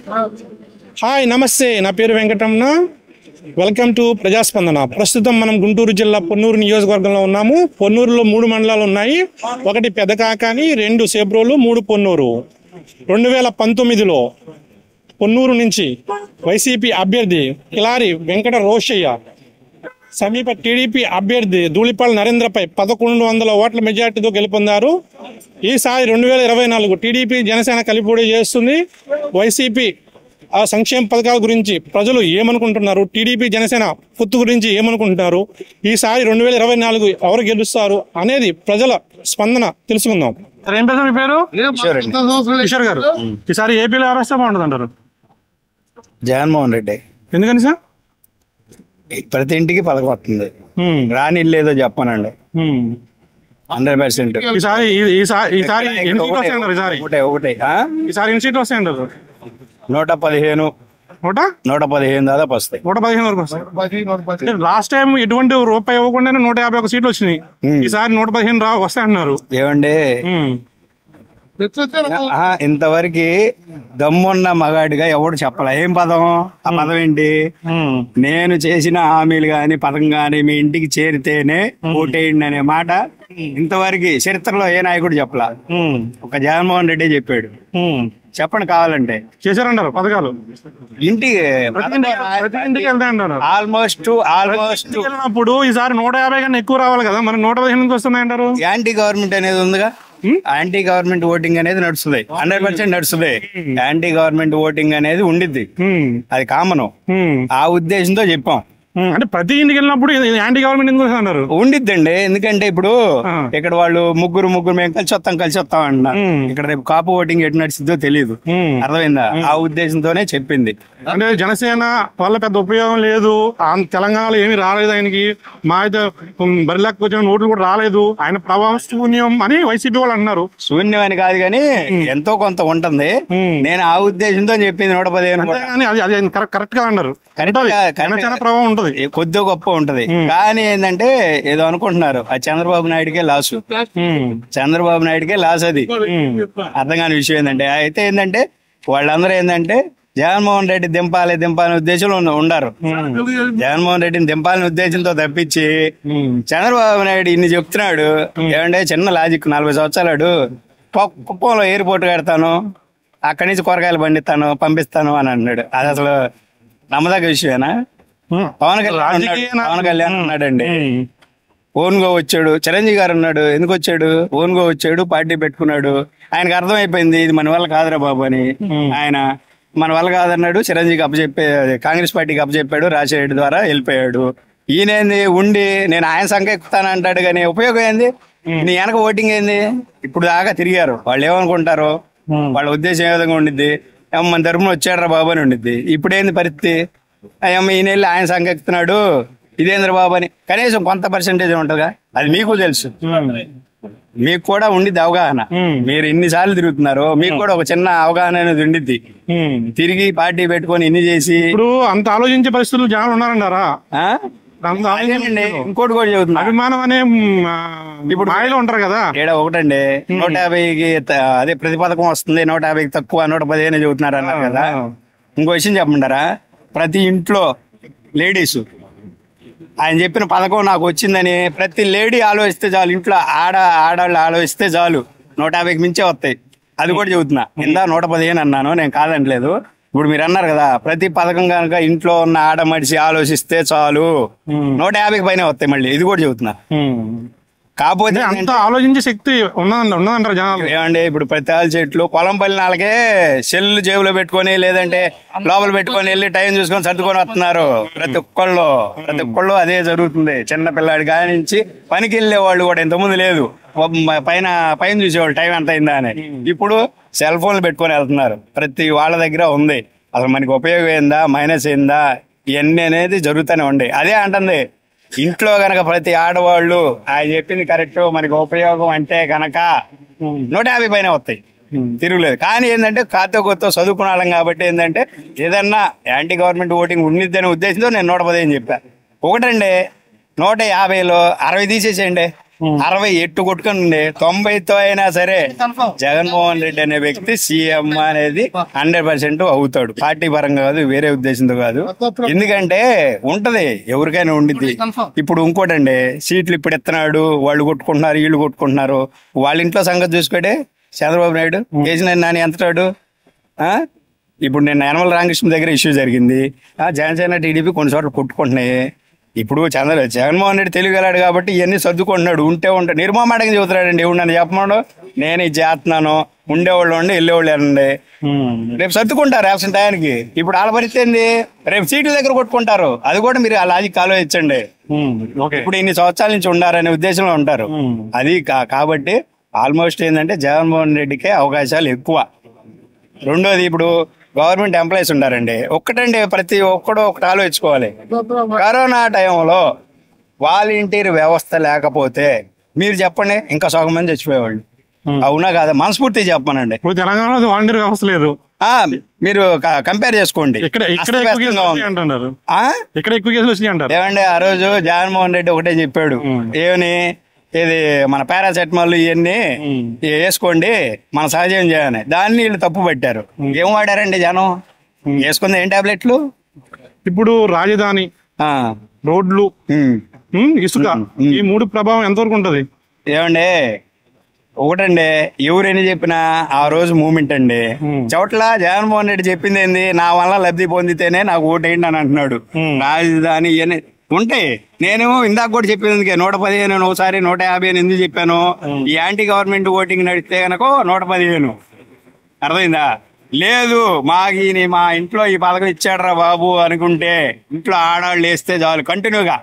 Hi నమస్తే నా పేరు వెంకటరమణ వెల్కమ్ టు ప్రజాస్పందన ప్రస్తుతం మనం గుంటూరు జిల్లా పొన్నూరు నియోజకవర్గంలో ఉన్నాము పొన్నూరులో మూడు మండలాలు ఉన్నాయి ఒకటి పెదకాకాని రెండు సేబ్రోలు మూడు పొన్నూరు రెండు వేల పంతొమ్మిదిలో పొన్నూరు నుంచి వైసీపీ అభ్యర్థి కిలారి వెంకట రోషయ్య సమీప టీడీపీ అభ్యర్థి ధూళిపాల్ నరేంద్రపై పదకొండు వందల ఓట్ల మెజార్టీతో గెలుపొందారు ఈసారి రెండు వేల ఇరవై నాలుగు టీడీపీ జనసేన కలిపి పోటీ చేస్తుంది వైసీపీ ఆ సంక్షేమ పథకాల గురించి ప్రజలు ఏమనుకుంటున్నారు టీడీపీ జనసేన పొత్తు గురించి ఏమనుకుంటున్నారు ఈసారి రెండు వేల ఇరవై నాలుగు ఎవరు గెలుస్తారు అనేది ప్రజల స్పందన తెలుసుకుందాం సార్ ఏం పేరు మీ పేరు కిషోర్ గారు ఈసారి ఏపీలో ఎవరు వస్తే బాగుంటుంది అంటారు జగన్మోహన్ రెడ్డి ఎందుకని సార్ ప్రతి ఇంటికి పథకం వస్తుంది హ్మ్. రాని ఇల్లు ఏదో చెప్పనండి హ్మ్. హండ్రెడ్ పర్సెంట్ ఈసారి ఈ- ఈసారి ఈసారి ఎన్ని సీట్లు వస్తాయంటారు ఈసారి ఒకటే ఒకటే ఆ? ఈసారి ఎన్ని సీట్లు వస్తాయంటారు నూట పదిహేను నూట నూట పదిహేను దాదాపు వస్తాయి నూట పదిహేను వరకు వస్తాయి లాస్ట్ టైం ఎటువంటి రూపాయి ఇవ్వకుండానే నూట యాభై ఒక సీట్లు వచ్చినాయి ఈసారి నూట పదిహేను రా వస్తాయి అంటున్నారు ఏమండి హ్మ్. ఆ, ఇంతవరకు దమ్మున్న మగాడిగా ఎవడు చెప్పలే ఏం పదం ఆ పదం ఏంటి హ్మ్. నేను చేసిన హామీలు గాని పథకం గాని మీ ఇంటికి చేరితేనే ఓటేయండి అనే మాట ఇంతవరకు చరిత్రలో ఏ నాయకుడు చెప్పలా హ్మ్. ఒక జగన్మోహన్ రెడ్డి చెప్పాడు హ్మ్. చెప్పండి కావాలంటే చేశారంటారు పథకాలు ఇంటికి ప్రతి ఇంటికి ప్రతి ఇంటికి వెళ్తాయి అంటారు ఆల్మోస్ట్ ఆల్మోస్ట్ ఇంటికి వెళ్ళినప్పుడు ఈసారి నూట యాభై కన్నా ఎక్కువ రావాలి కదా మరి నూట పదిహేను నుంచి వస్తున్నాయి అంటారు యాంటీ గవర్నమెంట్ అనేది ఉందిగా యాంటీ గవర్నమెంట్ ఓటింగ్ అనేది నడుస్తుంది హండ్రెడ్ పర్సెంట్ నడుస్తుంది యాంటీ గవర్నమెంట్ ఓటింగ్ అనేది ఉండిద్ది హ్మ్. అది కామన్ హ్మ్. ఆ ఉద్దేశంతో చెప్పాం హ్మ్. అంటే ప్రతి ఇంటికి వెళ్ళినప్పుడు ఇది యాంటీ గవర్నమెంట్ ఎందుకు వస్తుంది అంటారు ఉండిద్దండి ఎందుకంటే ఇప్పుడు ఆ. ఇక్కడ వాళ్ళు ముగ్గురు ముగ్గురు మేము కలిసి వస్తాం కలిసి వస్తాం అంటున్నారు మ్మ్. ఇక్కడ రేపు కాపు ఓటింగ్ ఎటు నడిచిద్దో తెలియదు హ్మ్. అర్థమైందా ఆ ఉద్దేశంతోనే చెప్పింది అంటే జనసేన వల్ల పెద్ద ఉపయోగం లేదు ఆంధ్ర- తెలంగాణలో ఏమీ రాలేదు ఆయనకి మా అయితే బరిలోకి వచ్చిన ఓట్లు కూడా రాలేదు ఆయన ప్రభావం శూన్యం అని వైసీపీ వాళ్ళు అంటున్నారు శూన్యం అని కాదు కానీ ఎంతో కొంత ఉంటుంది మ్మ్. నేను ఆ ఉద్దేశంతో చెప్పింది నూట పదిహేను కూడా. అంతేగాని అది అది కరెక్ట్ కరెక్ట్ గా అన్నారు కరెక్ట్ ఉంటది. గా- కరెక్ట్ జనసేన గా- ప్రభావం ఉంటది ఏ కొద్ది గొప్ప ఉంటది కానీ ఏంటంటే ఏదో అనుకుంటున్నారు ఆ చంద్రబాబు నాయుడుకే లాసు ఉమ్. చంద్రబాబు నాయుడుకే లాస్ అది ఉమ్. అర్థం కాని విషయం ఏంటంటే అయితే ఏంటంటే వాళ్ళందరూ ఏంటంటే జగన్మోహన్ రెడ్డి దింపాలి దింపాలనే ఉద్దేశంలో ఉన్న- ఉండారు జగన్మోహన్ రెడ్డిని దింపాలనే ఉద్దేశంతో తప్పించి ఉమ్. చంద్రబాబు నాయుడు ఇన్ని చెప్తున్నాడు ఏమంటే చిన్న లాజిక్ నలభై సంవత్సరాలు కు- కుప్పంలో ఎయిర్పోర్ట్ కడతాను అక్కడి నుంచి కూరగాయలు పండిస్తాను పంపిస్తాను అని అన్నాడు అది అసలు నమ్మదగ్గ విషయమేనా ఉమ్. పవన్ కళ్యాణ్ రాజకీయ ఉన్నాడు. నా- పవన్ కళ్యాణ్ ఉన్నాడండి ఉమ్. ఓన్ గా వచ్చాడు చిరంజీవి గారు ఉన్నాడు ఎందుకు వచ్చాడు ఓన్ గా వచ్చాడు పార్టీ పెట్టుకున్నాడు ఆయనకు అర్థమైపోయింది ఇది మన వల్ల కాదురా బాబు అని ఆయన మన వల్ల కాదన్నాడు చిరంజీవికి అప్పచెప్పే కాంగ్రెస్ పార్టీకి అప్పచెప్పాడు రాజశేఖర్ ద్వారా వెళ్ళిపోయాడు ఈయనేంది ఉండి నేను ఆయన సంఖ ఎక్కుతాను అంటాడు కానీ ఉపయోగం ఏంది నీ వెనక ఓటింగ్ ఏంది ఇప్పుడు దాకా తిరిగారు వాళ్ళు ఏమనుకుంటారు వాళ్ళ ఉద్దేశం ఏ విధంగా ఉండిద్ది ఏమో మన తరపున వచ్చాడరా బాబు అని ఉండిద్ది ఇప్పుడు ఏంది పరిస్థితి అయ్యమ్మ ఈయన వెళ్ళి ఆయన సంఖ ఎక్కుతున్నాడు ఇదేంద్ర బాబు అని కనీసం కొంత పర్సెంటేజ్ ఉంటుందిగా అది మీకు తెలుసు మీకు కూడా ఉండిద్ది అవగాహన ఉమ్. మీరు ఇన్నిసార్లు తిరుగుతున్నారు మీకు కూడా ఒక చిన్న అవగాహన అనేది ఉండిద్ది ఉమ్. తిరిగి పార్టీ పెట్టుకొని ఇన్ని చేసి ఇప్పుడు అంత ఆలోచించే పరిస్థితులు జనాలు ఉన్నారంటారా ఆ? అంత ఆలోచించే అదేనండి ఇంకోటి కూడా చెబుతున్నా అభిమానం అనే ఉమ్, ఆ, ఇప్పుడు మాయలో ఉంటారు కదా ఏడ ఒకటండి నూట యాభైకి త- అదే ప్రతి పథకం వస్తుంది నూట యాభైకి తక్కువ నూట పదిహేను చెబుతున్నారు అన్నారు కదా ఇంకో విషయం చెప్పమంటారా ప్రతి ఇంట్లో లేడీస్ ఆయన చెప్పిన పథకం నాకు వచ్చిందని ప్రతి లేడీ ఆలోచిస్తే చాలు ఇంట్లో ఆడ ఆడవాళ్ళు ఆలోచిస్తే చాలు నూట యాభైకి మించే వస్తాయి అది కూడా చెబుతున్నా ఇందా నూట పదిహేను అన్నాను నేను కాదంటలేదు ఇప్పుడు మీరు అన్నారు కదా ప్రతి పథకం కనుక ఇంట్లో ఉన్న ఆడ మడిసి ఆలోచిస్తే చాలు నూట యాభైకి పైన వస్తాయి మళ్ళీ ఇది కూడా చెబుతున్నా ఉమ్. కాకపోతే అంత ఆలోచించే శక్తి ఉన్నదంట ఉన్నదంటారు జనాలు ఏమండి ఇప్పుడు ప్రతి ఆల చెట్లు పొలం పల్లి నాళ్ళకే సెల్ జేబులో పెట్టుకొని లేదంటే లోపల పెట్టుకొని వెళ్ళి టైం చూసుకొని సర్దుకొని వస్తున్నారు ప్రతి ఒక్కళ్ళు ప్రతి ఒక్కళ్ళు అదే జరుగుతుంది చిన్న పిల్లాడి కాడి నుంచి పనికి వెళ్ళే వాళ్ళు కూడా ఇంతకుముందు లేదు మ- పైన పైన చూసేవాళ్ళు టైం ఎంత అయిందా అని ఇప్పుడు సెల్ ఫోన్లు పెట్టుకొని వెళ్తున్నారు ప్రతి వాళ్ళ దగ్గర ఉంది అసలు మనకి ఉపయోగం ఏందా మైనస్ ఏందా ఇవన్నీ అనేది జరుగుతూనే ఉండే అదే అంటుంది ఇంట్లో గనక ప్రతి ఆడవాళ్ళు ఆయన చెప్పింది కరెక్ట్ మనకి ఉపయోగం అంటే గనక నూట యాభై పైన వస్తాయి తిరుగులేదు కానీ ఏంటంటే కాతో కొత్త చదువుకున్న వాళ్ళం కాబట్టి ఏంటంటే ఏదన్నా యాంటీ గవర్నమెంట్ ఓటింగ్ ఉండిద్దనే ఉద్దేశంతో నేను నూట పదిహేను చెప్పా ఒకటండి నూట యాభైలో అరవై తీసేసేయండి అరవై ఎట్టు కొట్టుకుని తొంభైతో అయినా సరే జగన్మోహన్ రెడ్డి అనే వ్యక్తి సీఎం అనేది హండ్రెడ్ పర్సెంట్ అవుతాడు పార్టీ పరంగా కాదు వేరే ఉద్దేశంతో కాదు ఎందుకంటే ఉంటది ఎవరికైనా ఉండిద్ది ఇప్పుడు ఇంకోటండి సీట్లు ఇప్పుడు ఎత్తనాడు వాళ్ళు కొట్టుకుంటున్నారు వీళ్ళు కొట్టుకుంటున్నారు వాళ్ళ ఇంట్లో సంగతి చూసుకోడే చంద్రబాబు నాయుడు కేసీఆర్ నాని ఎంతటాడు ఆ? ఇప్పుడు నేను యనమల రామకృష్ణ దగ్గర ఇష్యూ జరిగింది ఆ జనసేన టీడీపీ కొన్ని చోట్ల కొట్టుకుంటున్నాయి ఇప్పుడు చంద్ర జగన్మోహన్ రెడ్డి తెలియగలాడు కాబట్టి ఇవన్నీ సర్దుకుంటున్నాడు ఉంటే ఉంటాడు నిర్మమాటంగా చెబుతున్నాడండి ఇప్పుడు నన్ను చెప్పమన్నాడు నేను ఇది చేస్తున్నాను ఉండేవాళ్ళు ఉండి వెళ్ళేవాళ్ళు అండి రేపు సర్దుకుంటారు రేషన్ టయానికి ఇప్పుడు వాళ్ళ పరిస్థితి ఏంది రేపు సీట్ల దగ్గర కొట్టుకుంటారు అది కూడా మీరు ఆ లాజిక్ ఆలోచించండి ఓకే ఇప్పుడు ఇన్ని సంవత్సరాల నుంచి ఉండారనే ఉద్దేశంలో ఉంటారు అది కా- కాబట్టి ఆల్మోస్ట్ ఏంటంటే జగన్మోహన్ రెడ్డికే అవకాశాలు ఎక్కువ రెండోది ఇప్పుడు గవర్నమెంట్ ఎంప్లాయీస్ ఉన్నారండి ఒక్కటండి ప్రతి ఒక్కడు ఒకటి ఆలోచించుకోవాలి కరోనా టైంలో వాలంటీర్ వ్యవస్థ లేకపోతే మీరు చెప్పండి ఇంకా సగం మంది చచ్చిపోయేవాళ్ళు అవునా కాదా మనస్ఫూర్తి చెప్పమనండి ఇప్పుడు తెలంగాణలో అది వాలంటీర్ వ్యవస్థ లేదు ఆ, మీరు కంపేర్ చేసుకోండి ఇక్కడ ఇక్కడ ఎక్కువ కేసులు అస్తవ్యస్తంగా ఉంది. వచ్చినాయి అంటున్నారు ఆ? ఇక్కడ ఎక్కువ కేసులు వచ్చినాయి అంటారు ఏమండి ఆ రోజు జగన్మోహన్ రెడ్డి ఒకటే చెప్పాడు ఏమని ఇది మన పారాసెటమాల్ ఇవన్నీ వేసుకోండి మన సహజం చేయాలని దాన్ని వీళ్ళు తప్పు పెట్టారు ఏం వాడారండి జనం వేసుకుంది ఏం టాబ్లెట్లు ఇప్పుడు రాజధాని ఆ, రోడ్లు ఉమ్. ఉమ్, ఇసుక ఈ మూడు ప్రభావం ఎంతవరకు ఉంటది ఏమండి ఒకటండి ఎవరెన్ని చెప్పినా ఆ రోజు మూమెంట్ అండి చోట్ల జగన్మోహన్ రెడ్డి చెప్పింది ఏంది నా వల్ల లబ్ధి పొందితేనే నాకు ఓటేయండి అని అంటున్నాడు రాజధాని ఇవన్నీ ఉంటాయి నేను ఇందాక కూడా చెప్పింది అందుకే నూట పదిహేను అని ఒకసారి నూట యాభై అని ఎందుకు చెప్పాను ఈ యాంటీ గవర్నమెంట్ ఓటింగ్ నడిస్తే గనక నూట పదిహేను అర్థమైందా లేదు మాకు ఈయన మా ఇంట్లో ఈ పథకం ఇచ్చాడరా బాబు అనుకుంటే ఇంట్లో ఆడవాళ్ళు వేస్తే చాలు కంటిన్యూగా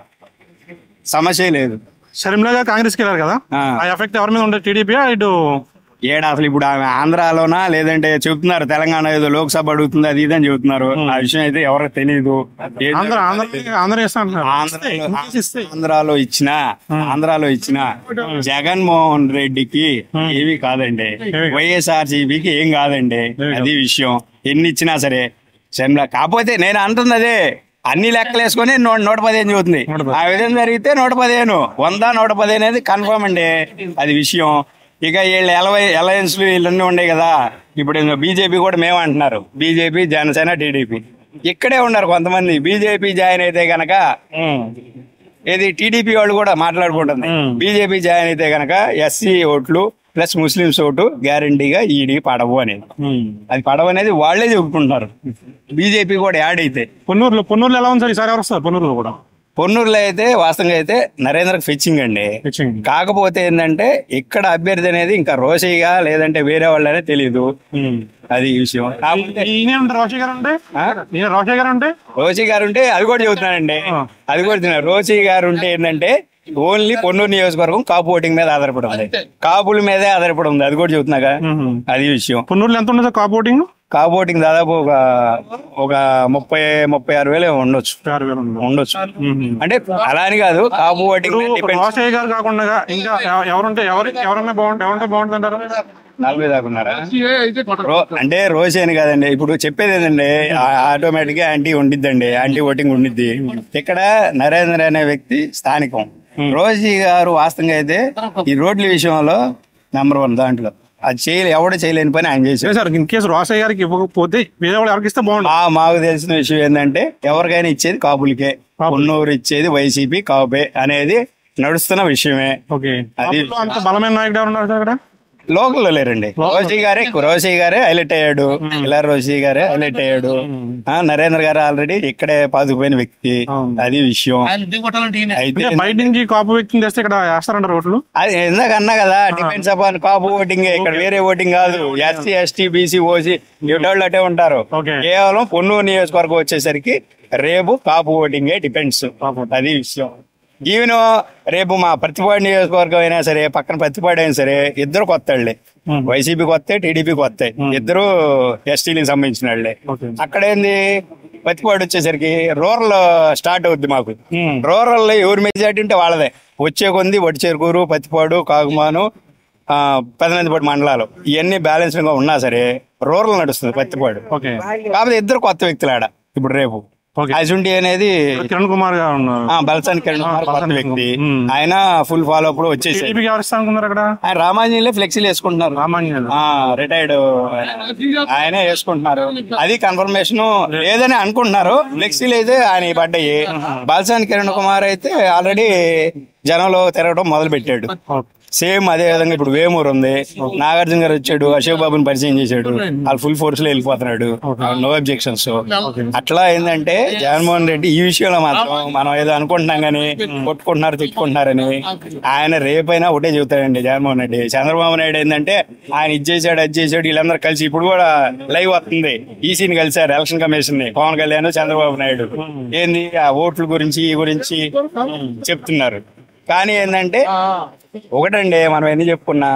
సమస్య లేదు షర్మిలగా కాంగ్రెస్ కి వెళ్ళారు కదా ఆ. ఆ ఎఫెక్ట్ ఎవరి మీద ఉంటుంది టీడీపీ ఇటు ఏడా అసలు ఇప్పుడు ఆమె ఆంధ్రాలోనా లేదంటే చెబుతున్నారు తెలంగాణ ఏదో లోక్సభ అడుగుతుంది అది ఇది అని చెబుతున్నారు ఆ విషయం అయితే ఎవరికి తెలియదు ఏదో ఆంధ్ర ఆంధ్ర ఆంధ్ర చేస్తా అంటున్నారు ఆంధ్రాలో ఇంకేసి ఇస్తే. ఆంధ్రాలో ఇచ్చిన ఆంధ్రాలో ఇచ్చిన జగన్మోహన్ రెడ్డికి ఏవి కాదండి వైఎస్ఆర్ సిపికి ఏం కాదండి అది విషయం ఎన్ని ఇచ్చినా సరే సెమ్లా కాకపోతే నేను అంటున్నదే అన్ని లెక్కలు వేసుకొని నూట నూట పదిహేను చూస్తుంది ఆ విధంగా జరిగితే నూట పదిహేను వంద నూట పదిహేను అనేది కన్ఫర్మ్ అండి అది విషయం ఇక వీళ్ళు ఎలవై అలయన్స్లు వీళ్ళన్నీ ఉన్నాయి కదా ఇప్పుడు బీజేపీ కూడా మేము అంటున్నారు బీజేపీ జనసేన టీడీపీ ఇక్కడే ఉన్నారు కొంతమంది బీజేపీ జాయిన్ అయితే గనక ఏది టీడీపీ వాళ్ళు కూడా మాట్లాడుకుంటుంది బీజేపీ జాయిన్ అయితే గనక ఎస్సీ ఓట్లు ప్లస్ ముస్లిమ్స్ ఓటు గ్యారంటీగా ఈడీ పడవు అనేది అది పడవు అనేది వాళ్ళే చెప్పుకుంటున్నారు బీజేపీ కూడా యాడ్ అయితే పొన్నూరులో పొన్నూరులో ఎలా ఉంది సార్ ఈసారి ఎవరు వస్తారు పొన్నూరులో కూడా పొన్నూరులో అయితే వాస్తవంగా అయితే నరేంద్రకు ఫిచ్చింగ్ అండి Fetching. కాకపోతే ఏంటంటే ఇక్కడ అభ్యర్థి అనేది ఇంకా రోషయ్యగా లేదంటే వేరే వాళ్ళనే తెలియదు అది ఈ విషయం కాకపోతే ఈయన ఉంటారు రోషయ్య గారు అంటే ఆ? ఈయన రోషయ్య గారు అంటే రోషి గారు ఉంటే అది కూడా చెబుతున్నానండి అది కూడా చెప్తున్నా. రోషి గారు ఉంటే ఏంటంటే ఓన్లీ పొన్నూరు నియోజకవర్గం కాపు ఓటింగ్ మీద ఆధారపడి ఉంది కాపుల మీదే ఆధారపడి ఉంది అది కూడా చెబుతున్నాగా అది విషయం పొన్నూరులో ఎంత ఉంటుంది సార్ కాప్ ఓటింగ్ కాపు ఓటింగ్ దాదాపు ఒక ఒక ముప్పై ముప్పై ఆరు వేలు ఏమో ఉండొచ్చు ఆరు వేలు ఉంది ఉండొచ్చు అంటే అలా అని కాదు కాపు ఓటింగ్ మీద ఇప్పుడు depends. రోషయ్య గారు కాకుండా ఇంకా ఎవ- ఎవరుంటే ఎవరు ఎవరన్నా బాగుంటుంది ఎవరుంటే బాగుంటుంది అంటారు నలభై దాకా ఉన్నారా రో- అంటే రోజు అని కాదండి ఇప్పుడు చెప్పేది ఏంటండి ఆటోమేటిక్ గా యాంటీ ఉండిద్దండి యాంటీ ఓటింగ్ ఉండిద్ది ఇక్కడ నరేంద్ర అనే వ్యక్తి స్థానికం రోజీ గారు వాస్తవంగా అయితే ఈ రోడ్ల విషయంలో నెంబర్ వన్ దాంట్లో అది చేయలే ఎవడు చేయలేని పని ఆయన చేశారు సరే సార్ ఇన్ కేసు రోషయ్య గారికి ఇవ్వకపోతే వేరే వాళ్ళు ఎవరికి ఇస్తే బాగుంటుంది మా మాకు తెలిసిన విషయం ఏంటంటే ఎవరికైనా ఇచ్చేది కాపులకే ఉన్నూరు ఇచ్చేది వైసీపీ కాపే అనేది నడుస్తున్న విషయమే ఓకే అది అప్పుడు అంత బలమైన నాయకుడు ఎవరు ఉన్నారు సార్ అక్కడ లోకల్లో లేరండి రోషి గారే రోషి గారే హైలైట్ అయ్యాడు ఇలా రోషి గారే హైలైట్ అయ్యాడు ఆ, నరేంద్ర గారు ఆల్రెడీ ఇక్కడే పాతుకుపోయిన వ్యక్తి అది విషయం అయితే అంటే బయట నుంచి కాపు వ్యక్తిని తెస్తే ఇక్కడ వేస్తారంటారు ఓట్లు అది ఇందాక అన్నా కదా డిపెండ్స్ అపాన్ కాపు ఓటింగ్ ఇక్కడ వేరే ఓటింగ్ కాదు ఎస్సీ ఎస్టీ బీసీ ఓసీ వాళ్ళు అటే ఉంటారు Okay. కేవలం పొన్నూరు నియోజకవర్గం వచ్చేసరికి రేపు కాపు ఓటింగే డిపెండ్స్ అది విషయం ఈవెన్ రేపు మా ప్రతిపాడు నియోజకవర్గం అయినా సరే పక్కన ప్రతిపాడు అయినా సరే ఇద్దరు కొత్త వాళ్ళే వైసీపీ కొత్త టీడీపీ కొత్త ఇద్దరు ఎస్టీలకు సంబంధించిన వాళ్ళే Okay. అక్కడ ఏంది ప్రతిపాడు వచ్చేసరికి రూరల్ స్టార్ట్ అవుద్ది మాకు రూరల్ లో ఎవరు మెజార్టీ ఉంటే వాళ్ళదే వచ్చే కొంది వడిచేరుకూరు పత్తిపాడు కాగుమాను ఆ, పెదనందిపాడు మండలాలు ఇవన్నీ బ్యాలెన్స్ గా ఉన్నా సరే రూరల్ నడుస్తుంది పత్తిపాడు ఓకే కాకపోతే ఇద్దరు కొత్త వ్యక్తులు ఆడ ఇప్పుడు రేపు ఓకే అజుండి అనేది కిరణ్ కుమార్ గారు ఉన్నారు ఆ, బల్సాని కిరణ్ కుమార్ కొత్త బల్సాని వ్యక్తి మ్మ్. ఆయన ఫుల్ ఫాలో అప్పుడు వచ్చేసారు టీడీపీకి ఎవరు ఇస్తా అనుకున్నారు అక్కడ ఆయన రామాంజనేయులే ఫ్లెక్సీలు వేసుకుంటున్నారు రామాంజన్ ఆ రిటైర్డ్ ఆయనే వేసుకుంటున్నారు అది కన్ఫర్మేషన్ లేదని అనుకుంటున్నారు ఫ్లెక్సీలు అయితే ఆయన పడ్డాయి బాలసాని కిరణ్ కుమార్ అయితే ఆల్రెడీ జనంలో తిరగడం మొదలు పెట్టాడు సేమ్ అదే విధంగా ఇప్పుడు వేమూరు ఉంది నాగార్జున గారు వచ్చాడు అశోక్ బాబుని పరిచయం చేశాడు వాళ్ళు ఫుల్ ఫోర్స్ లో వెళ్ళిపోతున్నాడు నో అబ్జెక్షన్స్ అట్లా ఏంటంటే జగన్మోహన్ రెడ్డి ఈ విషయంలో మాత్రం మనం ఏదో అనుకుంటున్నాం కానీ కొట్టుకుంటున్నారు తిట్టుకుంటున్నారని ఆయన రేపైనా ఒకటే చెబుతాడండి జగన్మోహన్ రెడ్డి చంద్రబాబు నాయుడు ఏంటంటే ఆయన ఇది చేశాడు అది చేశాడు వీళ్ళందరూ కలిసి ఇప్పుడు కూడా లైవ్ వస్తుంది ఈసీని కలిసారు ఎలక్షన్ కమిషన్ ని పవన్ కళ్యాణ్ చంద్రబాబు నాయుడు ఏంది ఆ ఓట్ల గురించి ఈ గురించి చెప్తున్నారు కానీ ఏంటంటే ఒకటండి మనం ఎన్ని చెప్పుకున్నా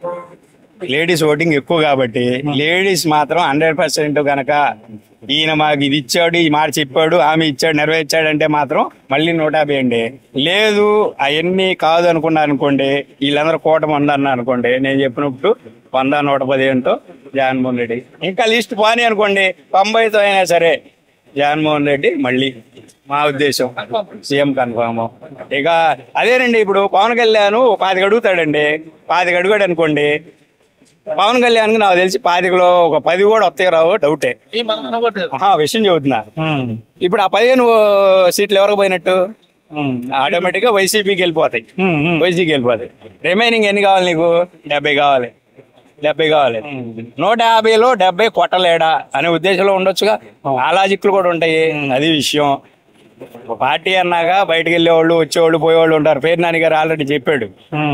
లేడీస్ ఓటింగ్ ఎక్కువ కాబట్టి లేడీస్ మాత్రం హండ్రెడ్ పర్సెంట్ గనక ఈయన మాకు ఇది ఇచ్చాడు ఈ మాట చెప్పాడు ఆమె ఇచ్చాడు నెరవేర్చాడు అంటే మాత్రం మళ్ళీ నూట యాభై అండి లేదు అవన్నీ కాదు అనుకున్నారు అనుకోండి వీళ్ళందరూ కూటమి ఉందన్నారు అనుకోండి నేను చెప్పినప్పుడు వంద నూట పదిహేనుతో జగన్మోహన్ రెడ్డి ఇంకా లిస్ట్ పోనీ అనుకోండి తొంభైతో అయినా సరే జగన్మోహన్ రెడ్డి మళ్ళీ మా ఉద్దేశం సీఎం కన్ఫామ్ ఇక అదేనండి ఇప్పుడు పవన్ కళ్యాణ్ ఓ పాతిక అడుగుతాడండి పాతిక అడుగాడు అనుకోండి పవన్ కళ్యాణ్ నాకు తెలిసి పాతికలో ఒక పది కూడా వస్తాయి రావు డౌటే ఆహా, విషయం చెబుతున్నా ఇప్పుడు ఆ పదిహేను సీట్లు ఎవరికి పోయినట్టు ఆటోమేటిక్ గా వైసీపీకి వెళ్ళిపోతాయి వైసీపీకి వెళ్ళిపోతాయి రిమైనింగ్ ఎన్ని కావాలి నీకు డెబ్బై కావాలి డెబ్బై కావాలి నూట యాభైలో డెబ్బై కొట్టలేడా అనే ఉద్దేశంలో ఉండొచ్చుగా ఆ లాజిక్లు కూడా ఉంటాయి అది విషయం పార్టీ అన్నాక బయటకు వెళ్ళేవాళ్ళు వచ్చేవాళ్ళు పోయేవాళ్ళు ఉంటారు పేరు నాని గారు ఆల్రెడీ చెప్పాడు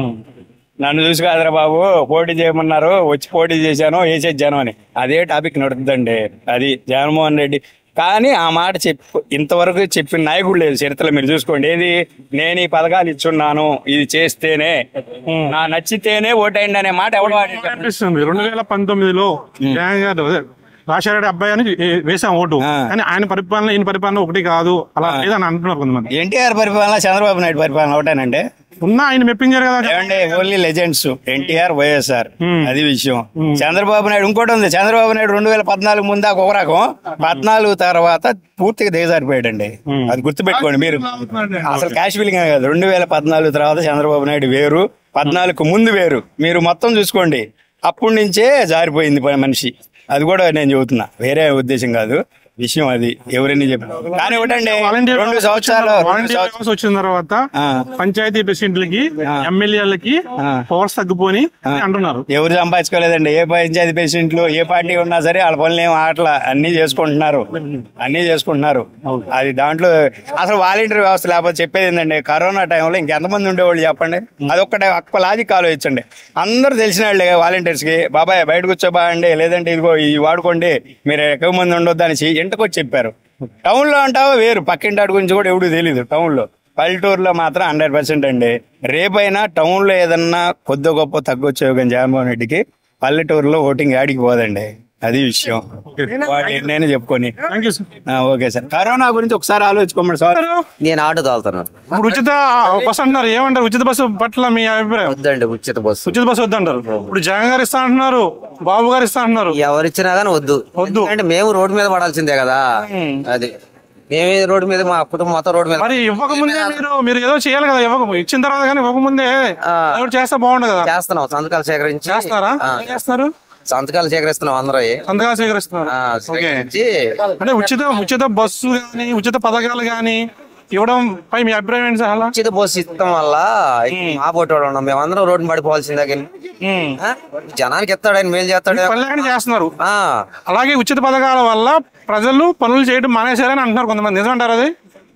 నన్ను చూసి కాదురా బాబు పోటీ చేయమన్నారు వచ్చి పోటీ చేశాను వేసేచ్చాను అని అదే టాపిక్ నడుతుందండి అది జగన్మోహన్ రెడ్డి కానీ ఆ మాట చెప్పు ఇంతవరకు చెప్పిన నాయకుడు లేదు చరిత్రలో మీరు చూసుకోండి ఏది నేను ఈ పథకాలు ఇచ్చున్నాను ఇది చేస్తేనే నా నచ్చితేనే ఓటైండి అనే మాట ఎవడు వాడాడు? అనిపిస్తుంది రెండు వేల పంతొమ్మిదిలో జగన్ గారు అదే రాజశేఖర అబ్బాయి అని ఏ- వేసాం ఓటు ఆ. కానీ ఆయన పరిపాలన ఈయన పరిపాలన ఒకటి కాదు అలా లేదని అంటున్నారు కొంతమంది ఎన్టీఆర్ పరిపాలన చంద్రబాబు నాయుడు పరిపాలన ఒకటేనండి ఉన్నా ఆయన మెప్పించారు కదా ఏమండి ఓన్లీ లెజెండ్స్ ఎన్టీఆర్ వైఎస్ఆర్ అది విషయం చంద్రబాబు నాయుడు ఇంకోటి ఉంది చంద్రబాబు నాయుడు రెండు వేల పద్నాలుగు ముందాక ఒక రకం పద్నాలుగు తర్వాత పూర్తిగా దిగజారిపోయాడండి అది గుర్తుపెట్టుకోండి మీరు అసలు క్యాష్ ఫీలింగ్ కాదు రెండు వేల పద్నాలుగు తర్వాత చంద్రబాబు నాయుడు వేరు పద్నాలుగు ముందు వేరు మీరు మొత్తం చూసుకోండి అప్పటి నుంచే జారిపోయింది ప- మనిషి అది కూడా నేను చెబుతున్నా వేరే ఉద్దేశం కాదు విషయం అది ఎవరైనా చెప్పారు కానీ ఒకటండి వాలంటీర్ రెండు సంవత్సరాలు రెండు వాలంటీర్ సంవత్సరాలు వ్యవస్థ వచ్చిన తర్వాత ఆ. పంచాయతీ ప్రెసిడెంట్లకి ఆ. ఎమ్మెల్యేలకి ఆ. పవర్స్ తగ్గిపోని అని అంటున్నారు ఎవరు సంపాదించుకోలేదండి ఏ పంచాయతీ ప్రెసిడెంట్లు ఏ పార్టీ ఉన్నా సరే వాళ్ళ పనులు ఏం ఆటల అన్ని చేసుకుంటున్నారు అన్ని చేసుకుంటున్నారు అది దాంట్లో అసలు వాలంటీర్ వ్యవస్థ లేకపోతే చెప్పేది ఏంటండి కరోనా టైంలో ఇంకెంతమంది ఉండేవాళ్ళు చెప్పండి అది ఒక్కటే ఒక్క లాజిక్ ఆలోచించండి అందరూ తెలిసిన వాళ్ళే వాలంటీర్స్ కి బాబాయ్ బయట కూర్చోబాయండి లేదంటే ఇదిగో ఇది వాడుకోండి మీరు ఎక్కువ మంది ఉండొద్దు అని ఇంటికి వచ్చి చెప్పారు టౌన్ లో అంటావా వేరు పక్కింటి గురించి కూడా ఎవడు తెలియదు టౌన్ లో పల్లెటూరులో మాత్రం హండ్రెడ్ పర్సెంట్ అండి రేపైనా టౌన్ లో ఏదన్నా కొద్ది గొప్ప తగ్గొచ్చే కానీ జగన్మోహన్ రెడ్డికి పల్లెటూరులో ఓటింగ్ యాడికి పోదండి అది విషయం వాళ్ళు నేను చెప్పుకొని థ్యాంక్ యూ సార్ ఆ, ఓకే సార్ కరోనా గురించి ఒకసారి ఆలోచించుకోమని సార్ నేను ఆటో తోలుతున్నాను ఇప్పుడు ఉచిత బస్సు అంటున్నారు ఏమంటారు ఉచిత బస్సు పట్ల మీ అభిప్రాయం వద్దండి ఉచిత బస్సు ఉచిత బస్సు వద్దంటారు ఇప్పుడు జగన్ గారు ఇస్తా అంటున్నారు బాబు గారు ఇస్తా అంటున్నారు ఎవరిచ్చినా గానీ వద్దు వద్దు. అంటే మేము రోడ్డు మీద పడాల్సిందే కదా అది మేమే రోడ్డు మీద మా కుటుంబం మొత్తం రోడ్డు మీద మరి ఇవ్వకముందే మీరు మీరు ఏదో చేయాలి కదా ఇవ్వక ఇచ్చిన తర్వాత కానీ ఇవ్వకముందే ఆ. ఎవరు చేస్తే బాగుండదు కదా చేస్తున్నాం సంతకాలు సేకరించి చేస్తారా ఆ, ఏం చేస్తున్నారు సంతకాలు సేకరిస్తున్నాం అందరూ సంతకాలు స్వీకరిస్తున్నారు ఆ, ఓకే సేకరించి అంటే ఉచిత ఉచిత బస్సు గాని ఉచిత పథకాలు గాని ఇవ్వడం పై మీ అభిప్రాయం ఏంటి సార్ అలా ఉచిత బస్సు ఇస్తాం వల్ల మా పోటీ వాళ్ళు ఉన్నాం మేమందరం రోడ్డు పడిపోవాల్సిందే కానీ ఉమ్. ఆ? జనానికి ఎత్తాడు ఆయన మేలు చేస్తాడు పల్లెకని చేస్తున్నారు ఆ, అలాగే ఉచిత పథకాల వల్ల ప్రజలు పనులు చేయడం మానేశారని అంటున్నారు కొంతమంది నిజమంటారు అది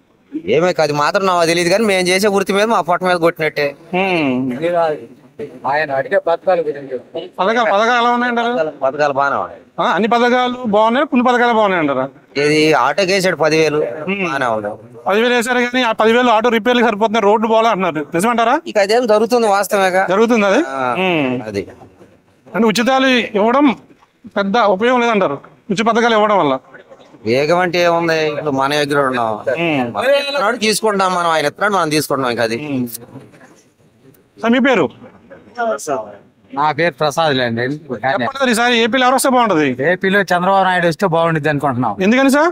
ఏమే కాదు మాత్రం నాకు తెలియదు కానీ మేము చేసే వృత్తి మీద మా పొట్ట మీద కొట్టినట్టే పథకాలు పథకాలు ఎలా ఉన్నాయంటారు పథకాలు బాగానే ఉన్నాయి ఆ, అన్ని పథకాలు బాగున్నాయి కొన్ని పథకాలు బాగున్నాయి అంటారా ఇది ఆటోకి వేసాడు పదివేలు బాగానే ఉంది పదివేలు వేసారు కానీ ఆ పదివేలు ఆటో రిపేర్లు సరిపోతున్నాయి రోడ్డు బాగా అంటున్నారు నిజమంటారా ఇక అదేం జరుగుతుంది వాస్తవేగా జరుగుతుంది అది ఆ, ఉమ్. అది అంటే ఉచితాలు ఇవ్వడం పెద్ద ఉపయోగం లేదంటారు ఉచిత పథకాలు ఇవ్వడం వల్ల వేగం అంటే ఏముంది ఇప్పుడు మన దగ్గర ఉన్నాం మనం ఇస్తున్నాడు, తీసుకుంటాం మనం ఆయన ఎత్తున్నాడు మనం తీసుకుంటాం ఇంకా అది సార్ మీ పేరు నా పేరు ప్రసాద్ లేండి చెప్పండి సార్ ఈసారి ఏపీలో ఎవరు వస్తే బాగుంటది ఏపీలో చంద్రబాబు నాయుడు వస్తే బాగుండిద్ది అనుకుంటున్నాం ఎందుకని సార్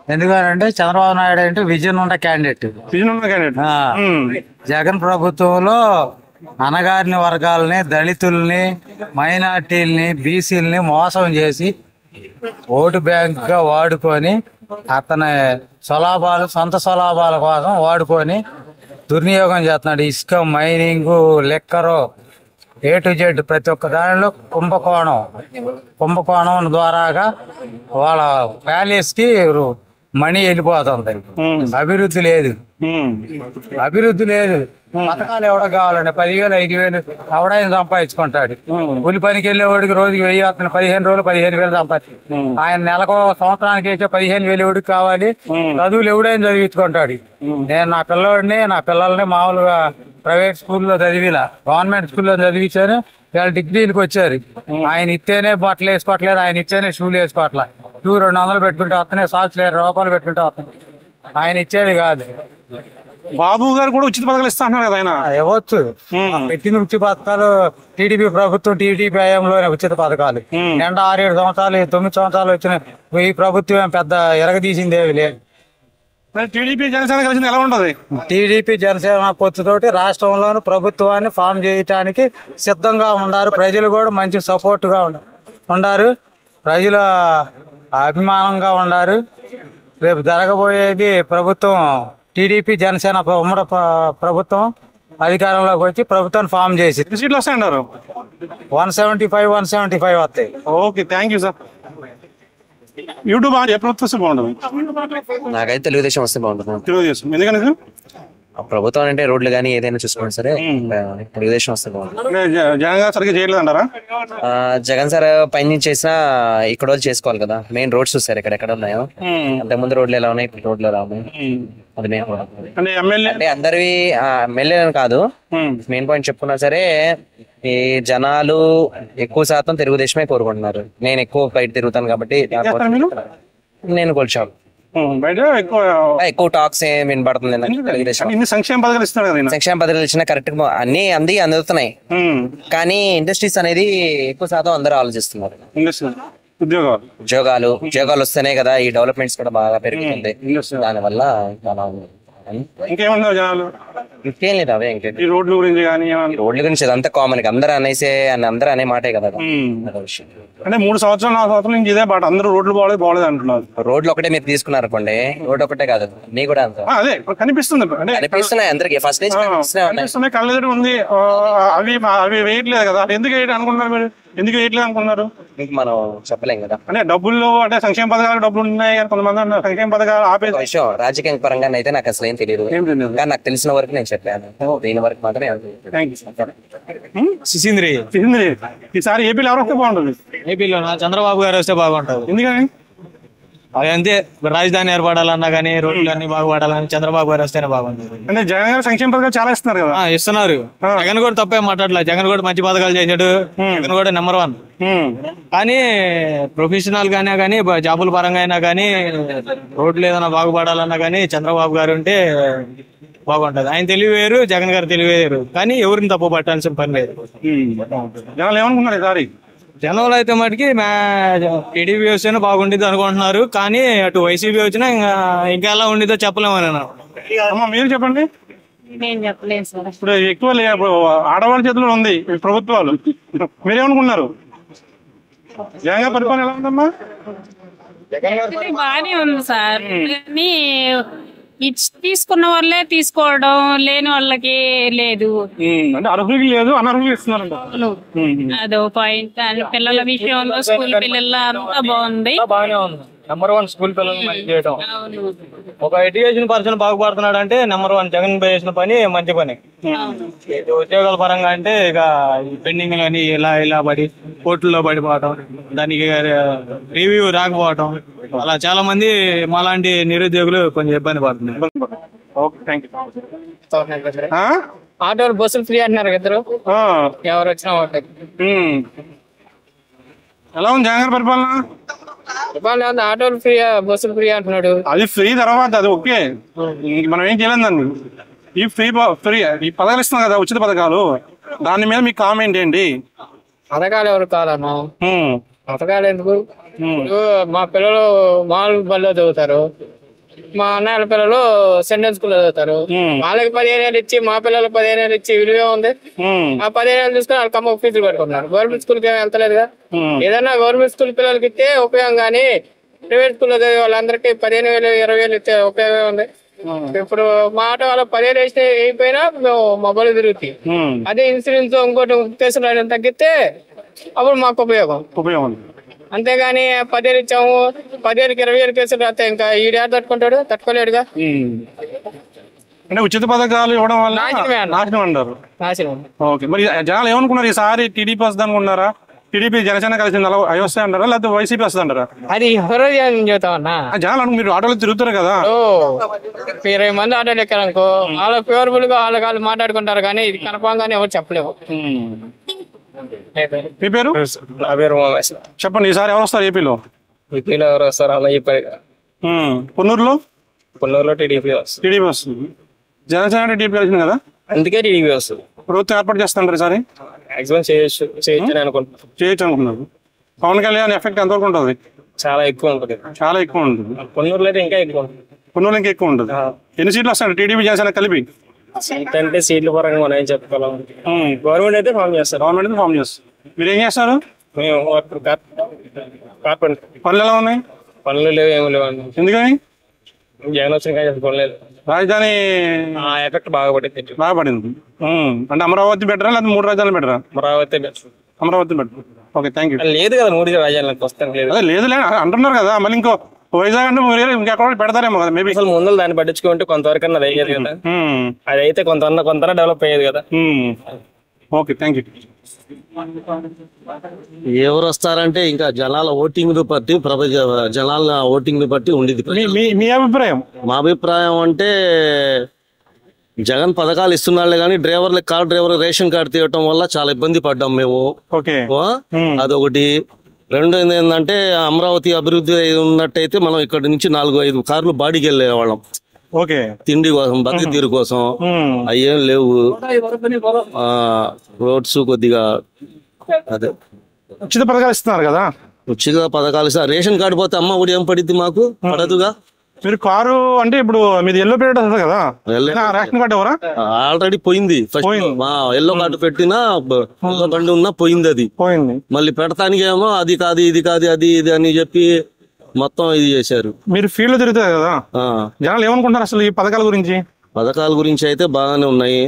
ఎందుకంటే చంద్రబాబు నాయుడు అంటే విజన్ ఉన్న క్యాండిడేట్ విజన్ ఉన్న క్యాండిడేట్ ఆ, జగన్ ప్రభుత్వంలో అనగారిన వర్గాలని దళితుల్ని మైనార్టీల్ని బీసీలని మోసం చేసి ఓటు బ్యాంక్ గా వాడుకొని అతని స్వలాభాలు సొంత స్వలాభాల కోసం వాడుకొని దుర్వినియోగం చేస్తున్నాడు ఇసుక మైనింగ్ లెక్కరు ఏ టు జెడ్ ప్రతి ఒక్క దానిలో కుంభకోణం కుంభకోణం ద్వారాగా వాళ్ళ ప్యాలెస్ కి మనీ వెళ్ళిపోతుంది అభివృద్ధి లేదు అభివృద్ధి లేదు పథకాలు ఎవడో కావాలండి పదివేలు ఐదు వేలు ఎవడైనా సంపాదించుకుంటాడు కూలి పనికి వెళ్ళేవాడికి రోజుకి వెయ్యి వస్తుంది పదిహేను రోజులు పదిహేను వేలు సంపాదించు ఆయన నెలకు సంవత్సరానికి వేసే పదిహేను వేలు ఎవడికి కావాలి చదువులు ఎవడైనా చదివించుకుంటాడు నేను నా పిల్లవాడిని నా పిల్లల్ని మామూలుగా ప్రైవేట్ స్కూల్లో చదివిలా గవర్నమెంట్ స్కూల్లో చదివించాను వీళ్ళ డిగ్రీలకు వచ్చారు ఆయన ఇస్తేనే బట్టలు వేసుకోవట్లేదు ఆయన ఇస్తేనే షూలు వేసుకోవట్లే షూ రెండు వందలు పెట్టుకుంటే వస్తున్నాయి సాక్స్ ఇరవై రూపాయలు పెట్టుకుంటే వస్తున్నాయి ఆయన ఇచ్చేది కాదు బాబు గారు కూడా ఉచిత పథకాలు ఇస్తా అంటున్నారు కదా ఆయన ఇవ్వచ్చు పెట్టిన ఉచిత పథకాలు టీడీపీ ప్రభుత్వం టీడీపీ హయాంలోనే ఉచిత పథకాలు నిండా ఆరేడు సంవత్సరాలు తొమ్మిది సంవత్సరాలు వచ్చిన ఈ ప్రభుత్వం ఏం పెద్ద ఎరగదీసిందేవి లేదు మరి టీడీపీ జనసేన కలిసింది ఎలా ఉంటది టీడీపీ జనసేన పొత్తుతోటి రాష్ట్రంలోని ప్రభుత్వాన్ని ఫామ్ చేయటానికి సిద్ధంగా ఉన్నారు ప్రజలు కూడా మంచి సపోర్ట్ గా ఉండ- ఉన్నారు ప్రజల అభిమానంగా ఉన్నారు రేపు జరగబోయేది ప్రభుత్వం టీడీపీ జనసేన ప్ర- ఉమ్మడి ప్ర- ప్రభుత్వం అధికారంలోకి వచ్చి ప్రభుత్వాన్ని ఫామ్ చేసి ఎన్ని సీట్లు వస్తాయంటారు one seventy five one seventy five వస్తాయి okay thank you sir YouTube ఏ ప్రభుత్వం వస్తే బాగుంటుంది నాకైతే తెలుగుదేశం వస్తే బాగుంటుంది తెలుగుదేశం ఎందుకని సార్ ఆ ప్రభుత్వం అంటే రోడ్లు కానీ ఏదైనా చూసుకోండి సరే ఆ, తెలుగుదేశం వస్తే బాగుంటుంది అంటే జ- జగన్ గారు సరిగ్గా చేయలేదు అంటారా ఆ, జగన్ సార్ పని చేసినా ఇక్కడ వాళ్ళు చేసుకోవాలి కదా మెయిన్ రోడ్స్ చూసారు ఇక్కడ ఎక్కడ ఉన్నాయో అంతకుముందు రోడ్లు ఎలా ఉన్నాయి ఇప్పుడు రోడ్లు ఎలా ఉన్నాయి అది మెయిన్ అంటే ఎమ్మెల్యే అంటే అందరివి ఎమ్మెల్యే కాదు మెయిన్ పాయింట్ చెప్పుకున్నా సరే ఈ జనాలు ఎక్కువ శాతం తెలుగుదేశమే కోరుకుంటున్నారు నేను ఎక్కువ బయట తిరుగుతాను కాబట్టి చేస్తారు మీరు నేను కొలిచాను బయట ఎక్కువ ఎక్కువ టాక్స్ ఏం వినపడుతుంది నాకు తెలుగుదేశం అంటే ఇన్ని సంక్షేమ పథకాలు ఇస్తున్నారు కదా ఈయన. సంక్షేమ పథకాలు ఇచ్చిన కరెక్ట్ అన్ని అంది అందుతున్నాయి ఉమ్. కానీ ఇండస్ట్రీస్ అనేది ఎక్కువ శాతం అందరూ ఆలోచిస్తున్నారు ఇండస్ట్రీ ఉద్యోగాలు ఉద్యోగాలు ఉద్యోగాలు వస్తేనే కదా ఈ డెవలప్మెంట్స్ కూడా బాగా పెరుగుతుంది ఇండస్ట్రీ దానివల్ల చాలా ఉంది. ఇంకేమన్నారు జనాలు ఇంకేం లేదు అవే ఇంకేం ఈ రోడ్ల గురించి కానీ ఏమన్నా రోడ్ల గురించి అదంతా కామన్ అందరూ అనేసే అని అందరూ అనే మాటే కదా ఉమ్. అదొక విషయం అంటే మూడు సంవత్సరాలు నాలుగు సంవత్సరాల నుంచి ఇదే పాట అందరూ రోడ్లు బాగలేదు బాగలేదు అంటున్నారు రోడ్లు ఒకటే మీరు తీసుకున్నారు అనుకోండి రోడ్ ఒకటే కాదు నీ కూడా అంత ఆ, అదే ఇప్పుడు కనిపిస్తుంది అంటే కనిపిస్తున్నాయి అందరికి ఫస్ట్ నుంచి ఆ, కనిపిస్తూనే ఉన్నాయి కనిపిస్తున్నాయి కళ్ళ ఎదురు ఉంది ఆ, అవి అవి వేయట్లేదు కదా అది ఎందుకు వేయడం అనుకుంటున్నారు మీరు ఎందుకు వేయట్లేదు అనుకున్నారు ఇంక మనం చెప్పలేం కదా అంటే డబ్బుల్లో అంటే సంక్షేమ పథకాలకు డబ్బులు ఉన్నాయి కానీ కొంతమంది అన్నారు సంక్షేమ పథకాలు ఒక ఆపేసి విషయం రాజకీయ పరంగా అయితే నాకు అసలు ఏం తెలియదు ఏం తెలియదు కానీ నాకు తెలిసిన వరకు నేను చెప్పాను దీని వరకు మాత్రమే నాకు తెలియదు. థ్యాంక్ యూ సిసింద్రి ఇది ఈసారి ఏపీలో ఎవరు వస్తే బాగుంటుంది ఏపీలో చంద్రబాబు గారు వస్తే బాగుంటది ఎందుకని అది అంతే రాజధాని ఏర్పడాలన్నా కానీ రోడ్లు అన్ని బాగుపడాలని చంద్రబాబు గారు వస్తేనే బాగుంటుంది అంటే జగన్ గారు సంక్షేమ పథకాలు చాలా ఇస్తున్నారు కదా ఆ, ఇస్తున్నారు జగన్ కూడా తప్పే మాట్లాడలే జగన్ కూడా మంచి పథకాలు చేశాడు జగన్ కూడా నెంబర్ వన్ ఉమ్. కానీ ప్రొఫెషనల్ గానే కానీ బ- జాబుల పరంగా అయినా కానీ రోడ్లు ఏదైనా బాగుపడాలన్నా కానీ చంద్రబాబు గారు ఉంటే బాగుంటది ఆయన తెలివి వేరు జగన్ గారు తెలివి వేరు కానీ ఎవరిని తప్పు పట్టాల్సిన పని లేదు ఉమ్. జనాలు ఏమనుకున్నారు ఈసారి జనంలో అయితే మటుకి మా టీడీపీ వస్తేనే బాగుండిద్ది అనుకుంటున్నారు కానీ అటు వైసీపీ వచ్చినా ఇంకా ఇంకా ఎలా ఉండిద్దో చెప్పలేమని అన్నారు అమ్మా మీరు చెప్పండి నేను చెప్పలేను సార్ ఇప్పుడు ఎక్కువ లే- ఇప్పుడు ఆడవాళ్ళ చేతిలో ఉంది ఈ ప్రభుత్వాలు మీరేమనుకున్నారు జగన్ గారి పరిపాలన ఎలా ఉందమ్మా ఇది బాగానే ఉంది సార్ కానీ ఇచ్చి తీసుకున్న వాళ్ళే తీసుకోవడం లేని వాళ్ళకి లేదు ఉమ్. అంటే అర్హులకి లేదు అనర్హులకి ఇస్తున్నారంట అవును. అదో పాయింట్ అండ్ పిల్లల విషయంలో స్కూల్ పిల్లల అంతా బాగుంది బాగానే ఉంది నెంబర్ వన్ స్కూల్ పిల్లలు మంచి చేయడం అవును ఒక ఎడ్యుకేషన్ పర్సన్ బాగుపడుతున్నాడు అంటే నెంబర్ వన్ జగన్ చేసిన పని మంచి పని ఇది ఉద్యోగాల పరంగా అంటే ఇక పెండింగ్ అని ఇలా ఇలా పడి కోర్టుల్లో పడిపోవటం దానికి రివ్యూ రాకపోవటం అలా చాలా మంది మాలాంటి నిరుద్యోగులు కొంచెం ఇబ్బంది పడుతున్నారు ఓకే థ్యాంక్ యూ ఆటోలు బస్సులు ఫ్రీ అంటున్నారు ఇద్దరు ఎవరు వచ్చినా ఒకటి ఎలా ఉంది జగన్ గారి పరిపాలన ఇవాళ ఏమన్నా ఆటోలు ఫ్రీ బస్సులు ఫ్రీ అంటున్నాడు అది ఫ్రీ తర్వాత అది ఓకే ఇంక మనం ఏం చేయలేం దాన్ని ఈ ఫ్రీ ఫ్రీ ఈ పథకాలు ఇస్తున్నాం కదా ఉచిత పథకాలు దాని మీద మీ కామెంట్ ఏంటి పథకాలు ఎవరు కాదన్నా ఉమ్. పథకాలు ఎందుకు ఇప్పుడు మా పిల్లలు మామూలు బల్లో చదువుతారు మా అన్నయ్యల పిల్లలు సెంట్రల్ స్కూల్ చదువుతారు వాళ్ళకి పదిహేను వేలు ఇచ్చి మా పిల్లలకు పదిహేను వేలు ఇచ్చి విలువ ఉంది ఆ పదిహేను వేలు తీసుకుని వాళ్ళకి అమ్మ ఫీజులు పెట్టుకుంటున్నారు గవర్నమెంట్ స్కూల్ కి ఏం వెళ్తలేదుగా ఏదైనా గవర్నమెంట్ స్కూల్ పిల్లలకి ఇస్తే ఉపయోగం కానీ ప్రైవేట్ స్కూల్లో చదివే వాళ్ళందరికీ పదిహేను వేలు ఇరవై వేలు ఇస్తే ఉపయోగం ఉంది ఇప్పుడు మా ఆటో వాళ్ళ పదిహేను వేస్తే అయిపోయినా మేము మొబైల్ తిరుగుతాయి అదే ఇన్సూరెన్స్ ఇంకోటి కేసులు రాయడం తగ్గితే అప్పుడు మాకు ఉపయోగం ఉపయోగం అంతేగాని పదిహేను ఇచ్చాము పదిహేనుకి ఇరవై ఏడు కేసులు రాస్తే ఇంకా ఈడు ఏడ తట్టుకుంటాడు తట్టుకోలేడుగా అంటే ఉచిత పథకాలు ఇవ్వడం వల్ల నాశనమే అన్న. నాశనం అంటారు నాశనం ఓకే మరి జనాలు ఏమనుకున్నారు ఈసారి టీడీపీ వస్తుంది అనుకున్నారా టీడీపీ జనసేన కలిసి అలా అవి వస్తాయి అంటారా లేకపోతే వైసీపీ వస్తుంది అంటారా అది ఎవరో ఏం చెబుతామన్నా ఆ జనాలు అను- మీరు ఆటోలో తిరుగుతారు కదా ఓ ఇరవై మంది ఆటోలు ఎక్కారనుకో వాళ్ళ ఫేవరబుల్ గా వాళ్ళ వాళ్ళు మాట్లాడుకుంటారు కానీ ఇది కన్ఫామ్ గానీ ఎవరు చెప్పలేము మీ పేరు నా పేరు ఉమామేశ్ చెప్పండి ఈసారి ఎవరు వస్తారు ఏపీలో విపీలో ఎవరు వస్తారు అన్న చెప్పారు కదా. ఉమ్. పొన్నూరులో కొన్నూరులో టీడీపీ వస్తుంది టీడీపీ వస్తుంది జనసేన టీడీపీ కలిసింది కదా అందుకే టీడీపీ వస్తుంది ప్రభుత్వం ఏర్పాటు చేస్తుంటారు ఈసారి మాక్సిమం చేయొచ్చు చేయొచ్చు అని అనుకుంటున్నాను చేయొచ్చు అనుకున్నారు పవన్ కళ్యాణ్ ఎఫెక్ట్ ఎంతవరకు ఉంటుంది చాలా ఎక్కువ ఉంటుంది చాలా ఎక్కువ ఉంటుంది కొన్నూరులో అయితే ఇంకా ఎక్కువ ఉంటుంది పొన్నూరు ఇంకా ఎక్కువ ఉంటుంది ఎన్ని సీట్లు వస్తాయి టీడీపీ జనసేన కలిపి సీట్ అంటే సీట్ల పరంగా మనం ఏం చెప్పుకోలేం గవర్నమెంట్ అయితే ఫామ్ చేస్తారు గవర్నమెంట్ ఫామ్ చేస్తారు మీరు ఏం చేస్తారు మేము వర్క్ కార్పెంటర్ పనులు ఎలా ఉన్నాయి పనులు లేవు ఏమి లేవు అండి ఎందుకని జగన్ వచ్చిన కానీ అసలు పనులు లేదు రాజధాని ఆ ఎఫెక్ట్ బాగా పడింది బాగా పడింది ఉమ్. అంటే అమరావతి బెటరా లేదా మూడు రాజధానులు బెటరా Amaravati best Amaravati better okay thank you లేదు కదా మూడు రాజ్యాలకు వస్తాను లేదు అదే లేదు లేదు అంటున్నారు కదా మళ్ళీ ఇంకో వైజాగ్ అంటే వేరే ఇంకెక్కడ పెడతారేమో కదా మేబీ అసలు ముందు దాన్ని పట్టించుకుంటే కొంతవరకు అన్నది అయ్యేది కదా అది అయితే కొంత కొంత డెవలప్ అయ్యేది కదా ఓకే థ్యాంక్ యూ ఎవరు వస్తారంటే ఇంకా జనాల ఓటింగ్ బట్టి ప్రపంచ జనాల ఓటింగ్ బట్టి ఉండేది మీ మీ మీ అభిప్రాయం మా అభిప్రాయం అంటే జగన్ పథకాలు ఇస్తున్నాళ్లే కానీ డ్రైవర్లు కార్ డ్రైవర్ రేషన్ కార్డు తీయటం వల్ల చాలా ఇబ్బంది పడ్డాం మేము ఓకే ఓ? అదొకటి రెండోది ఏంటంటే అమరావతి అభివృద్ధి ఉన్నట్టయితే మనం ఇక్కడ నుంచి నాలుగు ఐదు కార్లు బాడీకి వెళ్ళే వాళ్ళం ఓకే తిండి కోసం బతికి తీరు కోసం అయ్యేం లేవు ఆ రోడ్స్ కొద్దిగా అదే ఉచిత పథకాలు ఇస్తున్నారు కదా ఉచిత పథకాలు ఇస్తారు రేషన్ కార్డు పోతే అమ్మ ఒడి ఏం పడిద్ది మాకు పడదుగా మీరు కారు అంటే ఇప్పుడు మీది ఎల్లో పీరియడ్ వస్తుంది కదా Yellow ఏనా రేషన్ కార్డు ఎవరా ఆల్రెడీ పోయింది ఫస్ట్ మా ఎల్లో కార్డు పెట్టినా బ- ఎల్లో బండి ఉన్నా పోయింది అది పోయింది మళ్ళీ పెడతానికి ఏమో అది కాదు ఇది కాదు అది ఇది అని చెప్పి మొత్తం ఇది చేశారు మీరు ఫీల్డ్ లో తిరుగుతారు కదా ఆ జనాలు ఏమనుకుంటారు అసలు ఈ పథకాల గురించి పథకాల గురించి అయితే బాగానే ఉన్నాయి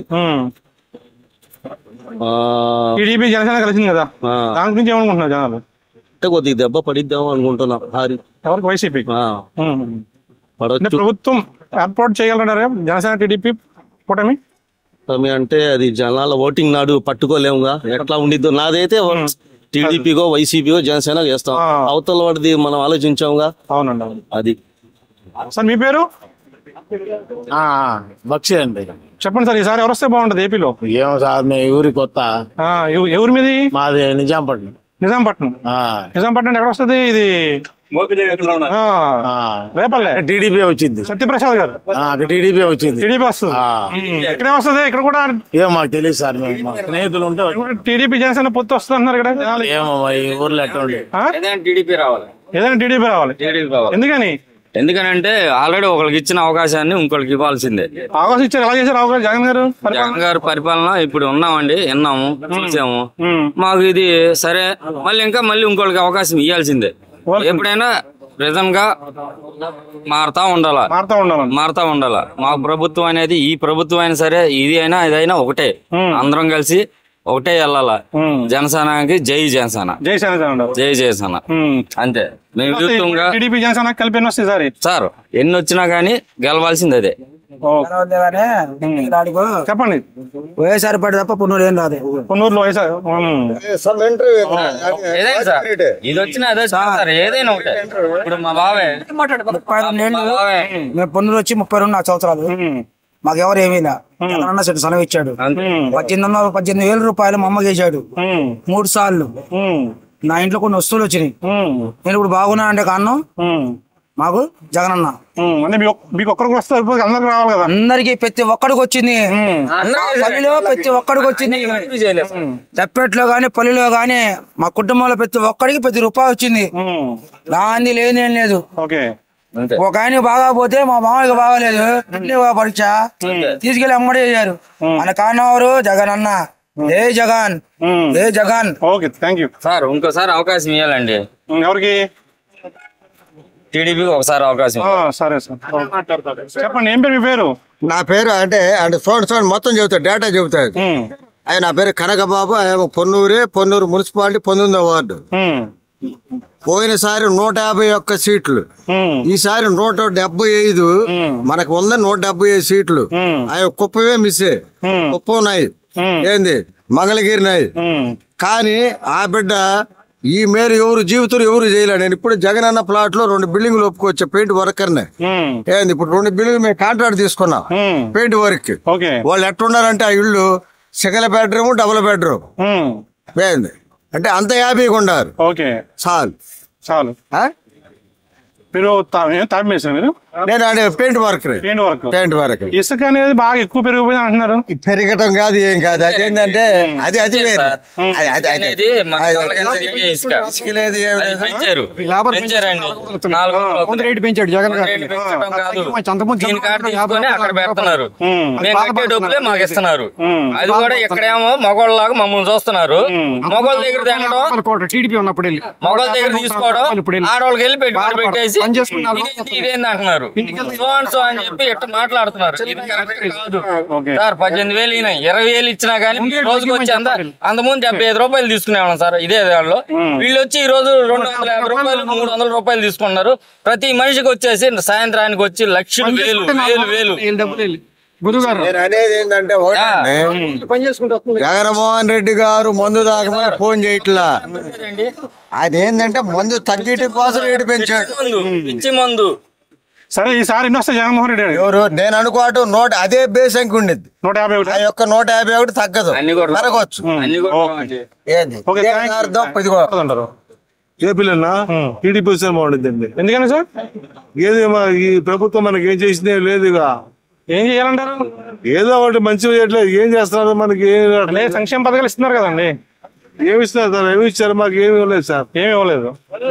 ఆ టీడీపీ జనసేన కలిసింది కదా ఆ, దాని గురించి ఏమనుకుంటున్నారు జనాలు అంటే కొద్దిగా దెబ్బ పడిద్దాం అనుకుంటున్నా హారి ఎవరికి వైసీపీ ఆ, అంటే పడవచ్చు ప్రభుత్వం ఏర్పాటు చేయగలరా జనసేన టీడీపీ కూటమి స్వామి అంటే అది జనాల ఓటింగ్ నాడు పట్టుకోలేముగా ఎట్లా ఉండిద్దో నాదైతే టీడీపీగో వైసీపీగో జనసేన చేస్తాం ఆ. అవతల వాడిది మనం ఆలోచించాంగా అవునండి అవును అది సార్ మీ పేరు బక్షి అండి చెప్పండి సార్ ఈసారి ఎవరు వస్తే బాగుంటది ఏపీలో ఏమో సార్ మేము ఊరి కొత్త ఆ, ఎవ- ఎవరి మీది మాది నిజాంపట్నం నిజాంపట్నం ఆ, నిజాంపట్నం ఎక్కడ వస్తుంది ఇది ఆ, ఆ. రేపల్లె టీడీపీ వచ్చింది సత్యప్రసాద్ గారు ఆ, టీడీపీ వచ్చింది టీడీపీ వస్తుంది ఆ. ఉమ్, ఇక్కడే వస్తుంది ఇక్కడ కూడా ఏమో మాకు తెలియదు సార్ మేము మా స్నేహితులు ఉంటే టీడీపీ జనసేన పొత్తు వస్తుంది అంటున్నారు ఇక్కడ జనాలు. ఏమో మరి ఈ ఊర్లో ఎట్లా ఉండే ఆ? టీడీపీ రావాలి ఏదైనా టీడీపీ రావాలి టీడీపీ రావాలి ఎందుకని ఎందుకనంటే ఆల్రెడీ ఒకరికి ఇచ్చిన అవకాశాన్ని ఇంకొకరికి ఇవ్వాల్సిందే అవకాశం ఇచ్చారు ఎలా చేశారు అవకాశం జగన్ గారు పరిపాలన? జగన్ గారి పరిపాలన ఇప్పుడు ఉన్నామండి విన్నాము చూసాము ఉమ్. మాకు ఇది సరే మళ్ళీ ఇంకా మళ్ళీ ఇంకొకరికి అవకాశం ఇవ్వాల్సిందే ఎప్పుడైనా రిజన్ గా మారుతా ఉండాలా మారుతా ఉండాలండి మారుతా ఉండాలా మా ప్రభుత్వం అనేది ఈ ప్రభుత్వం అయినా సరే ఇది అయినా ఇదైనా ఒకటే అందరం కలిసి ఒకటే వెళ్ళాలా జనసేనకి జై జనసేన జై జనసేన ఉండాలి జై జనసేన అంతే మేము విరుద్ధంగా టీడీపీ జనసేన కలిపి ఎన్ని వస్తాయి సార్ సార్ ఎన్ని వచ్చినా గానీ గెలవాల్సింది అదే చెప్పండి వైఎస్ఆర్ పార్టీ తప్ప పున్నూరు ఏం రాదు కొన్నూరులో వైఎస్ఆర్ ఉమ్. ఏదైనా సార్ ఇది వచ్చినా అదే సార్ ఏదైనా ఒకటే ఇప్పుడు మా బావే ముప్పై రెండు ఏళ్ళు బావే మేము పున్నూరు వచ్చి ముప్పై రెండు నాలుగు సంవత్సరాలు మాకు ఎవరు ఏమీ లే జగనన్న సెట్ సెలవు ఇచ్చాడు పద్దెనిమిది వందల పద్దెనిమిది వేల రూపాయలు మా అమ్మ చేశాడు మూడు సార్లు నా ఇంట్లో కొన్ని వస్తువులు వచ్చినాయి నేను ఇప్పుడు బాగున్నా అంటే కారణం మాకు జగనన్న ఉమ్. అంటే మీ ఒక్- మీకు ఒక్కరికి వస్తే సరిపోదు, అందరికి రావాలి కదా అందరికి ప్రతి ఒక్కడికి వచ్చింది మా పల్లిలో ప్రతి ఒక్కడికి వచ్చింది తెప్పట్లో గాని పల్లిలో గాని మా కుటుంబంలో ప్రతి ఒక్కడికి ప్రతి రూపాయి వచ్చింది రాంది లేని ఏం లేదు ఓకే అంతే ఒక ఆయన బాగా పోతే మా మామయ్యకి బాగాలేదు రెండే పరీక్ష తీసుకెళ్లి అమ్మడి చేశారు మన కాన్నవారు జగన్ అన్న ఏ జగన్ ఏ Jagan okay thank you sir ఇంకోసారి అవకాశం ఇవ్వాలండి ఎవరికి టీడీపీకి ఒకసారి అవకాశం ఆ, సరే సార్ చెప్పండి ఏం పేరు మీ పేరు నా పేరు అంటే అంటే చూడండి చూడండి మొత్తం చెబుతాడు డేటా చెబుతాడు ఆయన నా పేరు కనకబాబు ఆయన పొన్నూరే పొన్నూరు మున్సిపాలిటీ పంతొమ్మిదో వార్డు పోయినసారి నూట యాభై ఒక్క సీట్లు ఈసారి నూట డెబ్బై ఐదు మనకు ఉంది నూట డెబ్బై ఐదు సీట్లు అవి కుప్పమే మిస్ కుప్పం ఉన్నాయి ఏంది మంగళగిరి నాయి కానీ ఆ బిడ్డ ఈ మేర ఎవరు జీవితం ఎవరు చేయలేడు నేను ఇప్పుడు జగన్ అన్న ప్లాట్ లో రెండు బిల్డింగ్లు ఒప్పుకోవచ్చా పెయింట్ వర్కర్నే ఏంది ఇప్పుడు రెండు బిల్డింగ్ మేము కాంట్రాక్ట్ తీసుకున్నాం పెయింట్ వర్క్ ఓకే వాళ్ళు ఎట్టున్నారంటే ఆ ఇల్లు సింగిల్ బెడ్రూమ్ డబుల్ బెడ్రూమ్ ఏంది అంటే అంత హ్యాపీగా ఉండారు ఓకే చాలు చాలు ఆ? మీరు తాపి వేసారు మీరు నేను అంటే paint work paint work paint work ఇసుక అనేది బాగా ఎక్కువ పెరిగిపోయింది అంటున్నారు పెరగటం కాదు ఏం కాదు అదేంటంటే అది అది వేరు అది అది అది అనేది మన తలకాయ తిరిగే ఇసుక. ఇసుక లేదు ఏం అది లేదు. పెంచారు పెంచారండి నాలుగు వందలు రేటు పెంచాడు జగన్ గారు రేట్లు పెంచడం కాదు దీని కాడ తీసుకొని అక్కడ పెడుతున్నారు మేము కట్టే డబ్బులే మాకు ఇస్తున్నారు అది కూడా ఇక్కడేమో మగవాళ్ళలాగా మమ్మల్ని చూస్తున్నారు మగవాళ్ళ దగ్గర తినడం టీడీపీ ఉన్నప్పుడు వెళ్ళి మగవాళ్ళ దగ్గర తీసుకోవడం ఆడవాళ్ళకి వెళ్ళి పెట్టుబడి పెట్టేసి ఇదేంటి ఇదేంటి అంటున్నారు సో అండ్ సో అని చెప్పి ఎట్ట మాట్లాడుతున్నారు ఇది కరెక్ట్ కాదు సార్ పద్దెనిమిది వేలు ఈయన ఇరవై వేలు ఇచ్చినా గానీ రోజుకి వచ్చి అంత అంతకుముందు డెబ్బై ఐదు రూపాయలు తీసుకునేవాళ్ళం సార్ ఇదే దానిలో వీళ్ళు వచ్చి ఈ రోజు రెండు వందల యాభై రూపాయలు మూడు వందల రూపాయలు తీసుకున్నారు ప్రతి మనిషికి వచ్చేసి సాయంత్రానికి వచ్చి లక్షలు వేలు వేలు వేలు నేను అనేది ఏంటంటే ఒకటే జగన్మోహన్ రెడ్డి గారు మందు తాగమని ఫోన్ చేయట్లా ఆయన ఏంటంటే మందు తగ్గటం కోసం రేటు పెంచాడు పిచ్చి మందు సరే ఈసారి ఎన్ని వస్తాయి జగన్మోహన్ రెడ్డి గారు? ఎవరు నేను అనుకోవటం నూట అదే బేస్ అంకి ఉండేది నూట యాభై ఒకటి ఆ యొక్క నూట యాభై ఒకటి తగ్గదు అన్ని కూడా పెరగవచ్చు అన్ని కూడా ఏంది ఓకే, దేనికి థాంక్స్. అర్థం ఇదిగో అంటారు ఏపీలన్నా టీడీపీ వస్తే బాగుంటుందండి ఎందుకని సార్ ఏది మా ఈ ప్రభుత్వం మనకి ఏం చేసిందే లేదుగా ఏం చేయాలంటారు ఏదో ఒకటి మంచిగా చేయట్లేదు ఏం చేస్తున్నారు మనకి ఏం అదే సంక్షేమ పథకాలు ఇస్తున్నారు కదండి ఏమి ఇస్తున్నారు సార్ ఏమి ఇచ్చారు మాకు ఏమి ఇవ్వలేదు సార్ ఏమి ఇవ్వలేదు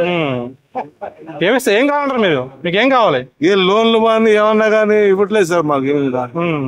ఏమిస్తే ఏం కావాలంటారు మీరు మీకు ఏం కావాలి ఏ లోన్లు కానీ ఏమన్నా కానీ ఇవ్వట్లేదు సార్ మాకు ఏమి ఉమ్.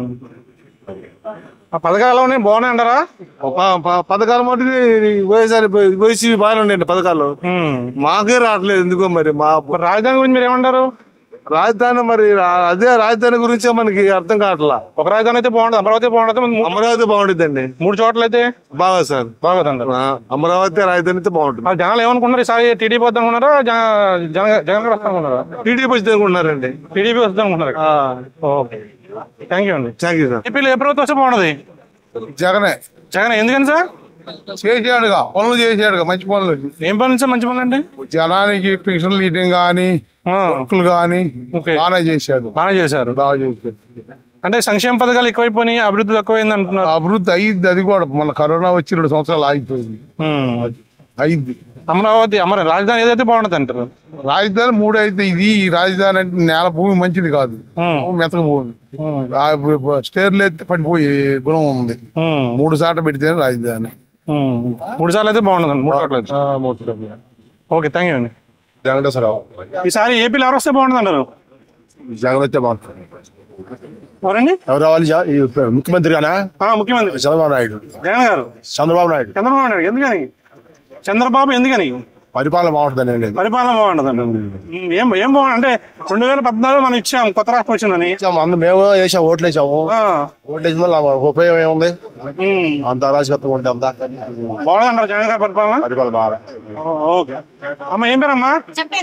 ఆ పథకాలు ఎలా ఉన్నాయి బాగున్నాయి అంటారా పథకాలు మటుకు వైఎస్ఆర్ వైసీపీ బాగానే ఉన్నాయండి పథకాలు మాకే రావట్లేదు ఎందుకో మరి మా రాజధాని గురించి మీరు ఏమంటారు రాజధాని మరి రా- అదే రాజధాని గురించే మనకి అర్థం కావట్లా ఒక రాజధాని అయితే బాగుంటుంది అమరావతి బాగుంటుంది అమరావతి బాగుంటుందండి మూడు చోట్ల అయితే బాగా సార్ బాగుందండి ఆ, అమరావతి రాజధాని అయితే బాగుంటుంది ఆ జనాలు ఏమనుకున్నారు ఈసారి టీడీపీ వద్ద అనుకున్నారా జన- జన- జగన్ గారు వస్తా అనుకున్నారా టీడీపీ వచ్చి అనుకుంటున్నారండి టీడీపీ వద్ద అనుకున్నారు ఓకే థ్యాంక్ యూ అండి థ్యాంక్ యూ సార్ ఏపీలో ఏ ప్రభుత్వం వస్తే బాగుంటుంది జగనే జగన్ ఎందుకని సార్ చేసాడుగా పనులు చేసాడుగా మంచి పనులు ఏం పనులు సార్ మంచి పనులు అండి జనానికి పెన్షన్లు ఇవ్వడం కానీ వర్కులు కానీ బాగానే చేశాడు బాగా చేశారు బాగా చేశాడు అంటే సంక్షేమ పథకాలు ఎక్కువైపోయినాయి అభివృద్ధి తక్కువైంది అంటున్నారు అభివృద్ధి అయ్యింది అది కూడా మన కరోనా వచ్చి రెండు సంవత్సరాలు ఆగిపోయింది అయింది అమరావతి అమర రాజధాని ఏదైతే బాగుంటుంది అంటారు రాజధాని మూడు అయితే ఇది ఈ రాజధాని అంటే నేల భూమి మంచిది కాదు మెతక భూమి ఆ ఇప్పుడు స్టేర్లు ఎత్తి పడిపోయే గుణం ఉంది మూడు సార్లు పెడితేనే రాజధాని మూడు సార్లు అయితే బాగుంటుంది మూడు చోట్ల అయితే. మూడు సార్లు ఓకే థ్యాంక్ యూ అండి వెంకటేశ్వరరావు ఈసారి ఏపీలో ఎవరు వస్తే బాగుంటుంది అంటారు జగన్ వస్తే బాగుంటుంది ఎవరండి ఎవరు రావాలి జా- ఈ ముఖ్యమంత్రి గానా ఆ, ముఖ్యమంత్రి చంద్రబాబు నాయుడు జగన్ గారు చంద్రబాబు నాయుడు చంద్రబాబు నాయుడు ఎందుకని చంద్రబాబు ఎందుకని పరిపాలన బాగుంటుందని లేదు పరిపాలన బాగుంటుందండి ఉమ్, ఏం ఏం బాగుంది అంటే రెండు వేల పద్నాలుగు మనం ఇచ్చాం కొత్త రాష్ట్రం వచ్చిందని అందు మేము వేసాం ఓట్లు వేసాము ఓట్లు వేసిన వల్ల మాకు ఉపయోగం ఏముంది అంత అరాజకత్వం ఉంటే అంత బాగుందంటారు జగన్ గారి పరిపాలన పరిపాలన బాగా ఓ, ఓకే అమ్మ ఏం పేరమ్మా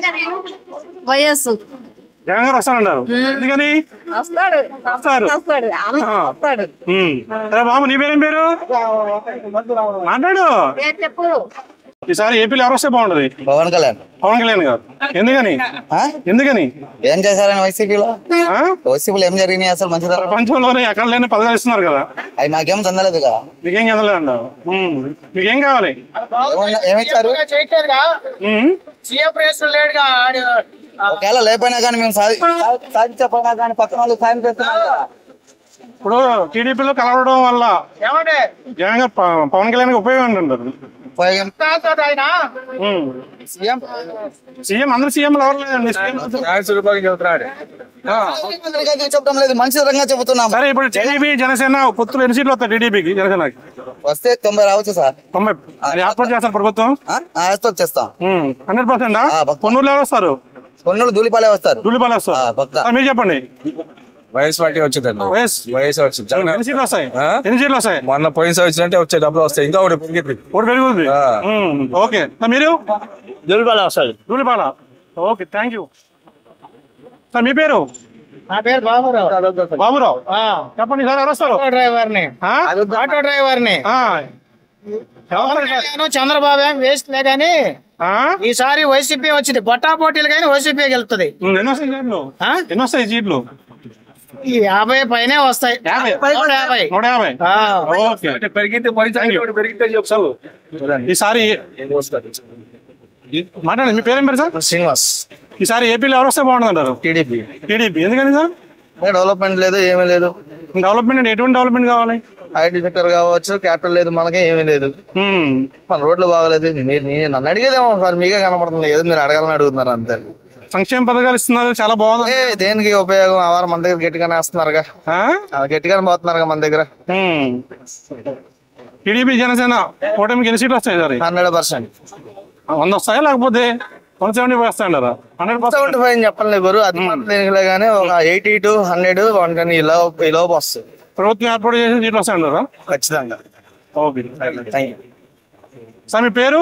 వయస్సు జగన్ గారు వస్తానంటారు ఎందుకని వస్తాడు వస్తారు. వస్తాడు అన్న ఆ. వస్తాడు ఉమ్. సరే బాబు నీ పేరేం పేరు మాట్లాడు పేరు చెప్పు ఈసారి ఏపీలో ఎవరు వస్తే బాగుంటది పవన్ కళ్యాణ్ పవన్ కళ్యాణ్ గారు ఎందుకని ఎందుకని ఏం చేశారని వైసీపీలో ఆ? వైసీపీలో ఏం జరిగినాయి అసలు మంచిదా ప్రపంచంలోనే ఎక్కడ లేని పథకాలు ఇస్తున్నారు కదా అవి మాకేం చెందలేదు కదా మీకేం చదవలేదండి మీకేం కావాలి ఏమన్నా- ఏమిచ్చారు సీఎం ప్రెస్ లేడుగా ఒకవేళ లేకపోయినా కానీ మేము సాధి- సాధి- సాధించకపోయినా కానీ పక్కన వాళ్ళు సాయం చేస్తున్నాం కదా ఇప్పుడు టీడీపీలో కలవడం వల్ల జగన్ గారు ప- పవన్ కళ్యాణ్ గారికి ఉపయోగం అంటారు సీఎం సీఎం అందరు సీఎం ఎవరు లేదండి చెప్పడం లేదు మంచి రంగా చెబుతున్నాం సరే ఇప్పుడు టీడీపీ జనసేన పొత్తులు ఎన్ని సీట్లు వస్తాయి టీడీపీకి జనసేనకి వస్తే తొంభై రావచ్చు సార్ తొంభై అది ఏర్పాటు చేస్తారు ప్రభుత్వం ఏర్పాటు చేస్తాం హండ్రెడ్ పర్సెంట్ పొన్నూరులో ఎవరు వస్తారు పొన్నూరు ధూళిపాలే వస్తారు ధూళిపాలెం వస్తారు ఆ, మీరు చెప్పండి వైఎస్ పార్టీ వచ్చిందండి వైఎస్ వైఎస్ వచ్చింది జగన్ ఎన్ని సీట్లు వస్తాయి ఎన్ని సీట్లు వస్తాయి మొన్న పోయినసారి వచ్చినట్టే వచ్చే డబ్బులు వస్తాయి ఇంకా ఒకటి పెరిగింది ఒకటి పెరుగుతుంది ఉమ్, ఓకే సార్ మీరు దులిపాల వస్తాడు Dhulipala okay thank you sir మీ పేరు నా పేరు బాబురావు బాబురావు చెప్పండి సార్ ఎవరు వస్తారు ఆటో డ్రైవర్ ని ఆ? ఆటో డ్రైవర్ ని ఆ, చంద్రబాబు ఏం వేస్ట్ లే కానీ ఈసారి వైసీపీ వచ్చింది బొట్టా పోటీలు కానీ వైసీపీ గెలుస్తుంది ఉమ్, ఎన్ని వస్తాయి సీట్లు ఎన్ని వస్తాయి సీట్లు ఈ యాభై పైనే వస్తాయి యాభై నూట యాభై నూట యాభై ఆ. ఓకే పెరిగితే పోయినసారి పెరిగితే చెప్పు ఈసారి మాట్లాడండి మీ పేరేం పేరు సార్ శ్రీనివాస్ ఈసారి ఏపీలో ఎవరు వస్తే బాగుంటుంది అంటారు టీడీపీ టీడీపీ ఎందుకని సార్ డెవలప్మెంట్ లేదు ఏమీ లేదు డెవలప్మెంట్ అంటే ఎటువంటి డెవలప్మెంట్ కావాలి ఐటీ సెక్టర్ కావచ్చు క్యాపిటల్ లేదు మనకే ఏమీ లేదు మన రోడ్లు బాగలేదు మీరు నేను నన్ను అడిగేదేమో సార్ మీకే కనపడుతుంది ఏదో మీరు అడగాలని అడుగుతున్నారు అంతే సంక్షేమ పథకాలు ఇస్తున్నారు చాలా బాగుంది ఏ, దేనికి ఉపయోగం ఆ వారం మన దగ్గర గట్టిగానే వేస్తున్నారుగా ఆ, గట్టిగానే పోతున్నారుగా మన దగ్గర టీడీపీ జనసేన కూటమికి ఎన్ని సీట్లు వస్తాయి సార్ హండ్రెడ్ పర్సెంట్ వంద వస్తాయా లేకపోతే వన్ సెవెంటీ ఫైవ్ వస్తాయంటారా హండ్రెడ్ సెవెంటీ ఫైవ్ అని చెప్పలేదు గురు అది మాత్రం దేనికిలే కానీ ఒక eighty to hundred one ten ఇలా ఈ లోపు వస్తుంది ప్రభుత్వం ఏర్పాటు చేసిన సీట్లు వస్తాయంటారా ఖచ్చితంగా ఓకే సార్ మీ పేరు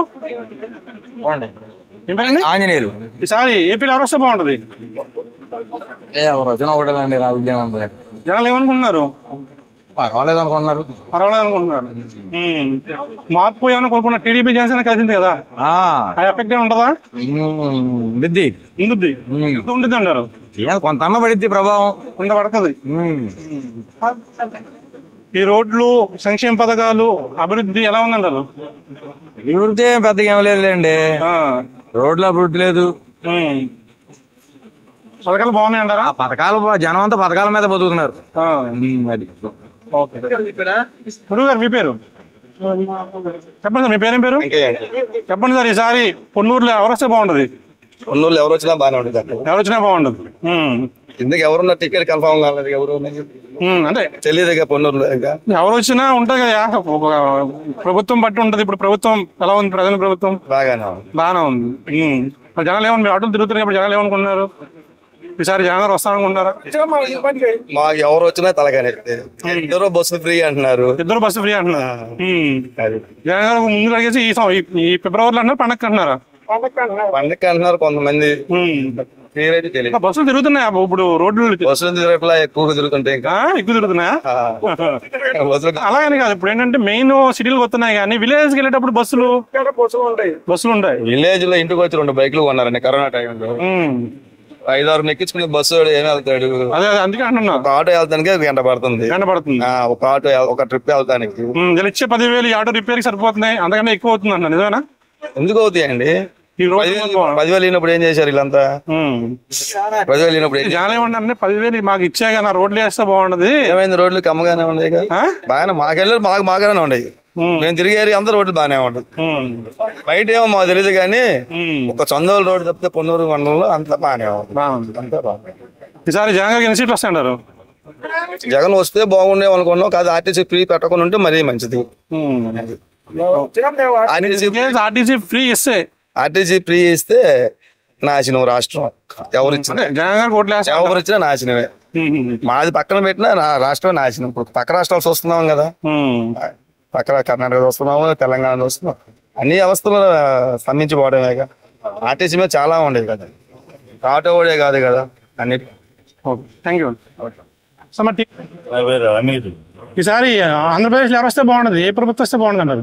మీ పేరండి? ఆంజనేయులు ఈసారి ఏపీలో ఎవరు వస్తే బాగుంటది ఏ రోజున ఒకటేనండి నా ఉద్యమం జనాలు ఏమనుకుంటున్నారు పర్వాలేదు అనుకున్నారు పర్వాలేదు అనుకుంటున్నారు ఉమ్. మార్పు ఏమైనా కోరుకున్న టీడీపీ జనసేన కలిసింది కదా ఆ ఎఫెక్ట్ ఏమి ఉంటుందా బిద్ది ఉంటుంది ఎంత ఉంటుంది అంటారు కొంత అన్న పడిద్ది ప్రభావం కొంత పడుతుంది ఈ రోడ్లు సంక్షేమ పథకాలు అభివృద్ధి ఎలా ఉందంటారు అభివృద్ధి ఏం పెద్దగా ఏం లేదులేండి రోడ్లు అభివృద్ధి లేదు పథకాలు బాగున్నాయి అంటారా పథకాలు బా- జనం అంతా పథకాల మీద బతుకుతున్నారు ఉమ్, అది ఓకే గురువు గారు మీ పేరు చెప్పండి సార్ మీ పేరేం పేరు చెప్పండి సార్ ఈసారి పొన్నూరులో ఎవరు వస్తే బాగుంటది పొన్నూరులో ఎవరు వచ్చినా బాగానే ఉంటుంది అక్కడ ఎవరు వచ్చినా బాగుండదు ఎందుకు ఎవరున్న టికెట్ కన్ఫర్మ్ కాలేదు ఎవరు ఉన్నది? అంటే తెలియదు ఇక పొన్నూరులో ఇంకా ఎవరు వచ్చినా ఉంటది కదా ఒక ప్రభుత్వం బట్టి ఉంటది ఇప్పుడు ప్రభుత్వం ఎలా ఉంది ప్రజల ప్రభుత్వం బాగానే ఉంది. బాగానే ఉంది ఉమ్. మరి జనాలు ఏమన్నా మీరు ఆటోలు తిరుగుతున్నారు ఇప్పుడు జనాలు ఏమనుకుంటున్నారు ఈసారి జగన్ వస్తారనుకుంటున్నారా మాకు ఎవరు వచ్చినా తలగానే ఇద్దరు బస్సు ఫ్రీ అంటున్నారు ఇద్దరు బస్సు ఫ్రీ అంటున్నారు ఉమ్. జగన్ గారు ముందు అడిగేసి ఈ సం- ఈ- ఈ ఫిబ్రవరిలో అంటున్నారు పండగ అంటున్నారా పండగ అంటున్నారు కొంతమంది క్లియర్ అయితే తెలియదు ఇంకా బస్సులు తిరుగుతున్నాయా ఇప్పుడు రోడ్లు బస్సులు తిరగట్లా ఎక్కువ తిరుగుతుంటాయి ఇంకా ఎక్కువ తిరుగుతున్నాయా బస్సులు అలాగని కాదు ఇప్పుడు ఏంటంటే మెయిన్ సిటీలకు వస్తున్నాయి కానీ విలేజ్ కి వెళ్ళేటప్పుడు బస్సులు బస్సులు ఉంటాయి బస్సులు ఉంటాయి విలేజ్ లో ఇంటికి వచ్చి రెండు బైకులు కొన్నారండి కరోనా టైంలో ఐదారు ఎక్కించుకునే బస్సు వాడు ఏమి వెళ్తాడు అదే అదే అందుకే అంటున్నా ఒక ఆటో వెళ్తానికి ఒక గంట పడుతుంది గంట పడుతుంది ఆ, ఒక ఆటో వెళ్- ఒక ట్రిప్ వెళ్తానికి ఉమ్, వీళ్ళు ఇచ్చే పదివేలు ఈ ఆటో రిపేర్ కి సరిపోతున్నాయి అంతకన్నా ఎక్కువ అవుతుంది అన్న నిజమేనా ఎందుకు అవుతాయండి పదివేలు పదివేలు అయినప్పుడు ఏం చేశారు వీళ్ళంతా పదివేలు అయినప్పుడు ఏం జనాలు ఏమన్నా పదివేలు మాకు ఇచ్చాగా నా రోడ్లు వేస్తే బాగుంటది ఏమైంది రోడ్లు కమ్మగానే ఉన్నాయి కదా బాగానే మాకెళ్ళి మాకు బాగానే ఉన్నాయి మేము తిరిగే ఏరియా అంతా రోడ్లు బాగానే ఉంటుంది బయట ఏమో మాకు తెలియదు కానీ ఒక చందోలు రోడ్డు తప్పితే పొన్నూరు మండలంలో అంతా బాగానే ఉంది అంతా బాగుంది ఈసారి జగన్ గారికి ఎన్ని సీట్లు వస్తాయంటారు జగన్ వస్తే బాగుండే అనుకున్నాం కాదు ఆర్టీసీ ఫ్రీ పెట్టకుండా ఉంటే మరీ మంచిది ఆర్టీసీ ఫ్రీ ఇస్తే ఆర్టీసీ ఫ్రీ ఇస్తే నాశనం రాష్ట్రం ఎవరు ఇచ్చినా జగన్ గారికి ఓట్లు వేస్తారు ఎవరు ఇచ్చినా నాశనమే మాది పక్కన పెట్టినా నా రాష్ట్రమే నాశనం ఇప్పుడు పక్క రాష్ట్రాలు చూస్తున్నాం కదా పక్క కర్ణాటక చూస్తున్నాము తెలంగాణ చూస్తున్నాం అన్ని వ్యవస్థలు స్పందించిపోవడమేగా ఆర్టీసీ మీద చాలా ఉండేది కదా ఆటో కూడా కాదు కదా అన్నిటి థ్యాంక్ యూ సో మరి నా పేరు అమీర్ ఈసారి ఆంధ్రప్రదేశ్ ఎవరు వస్తే బాగుంటది ఏ ప్రభుత్వం వస్తే బాగుంటుంది అన్నారు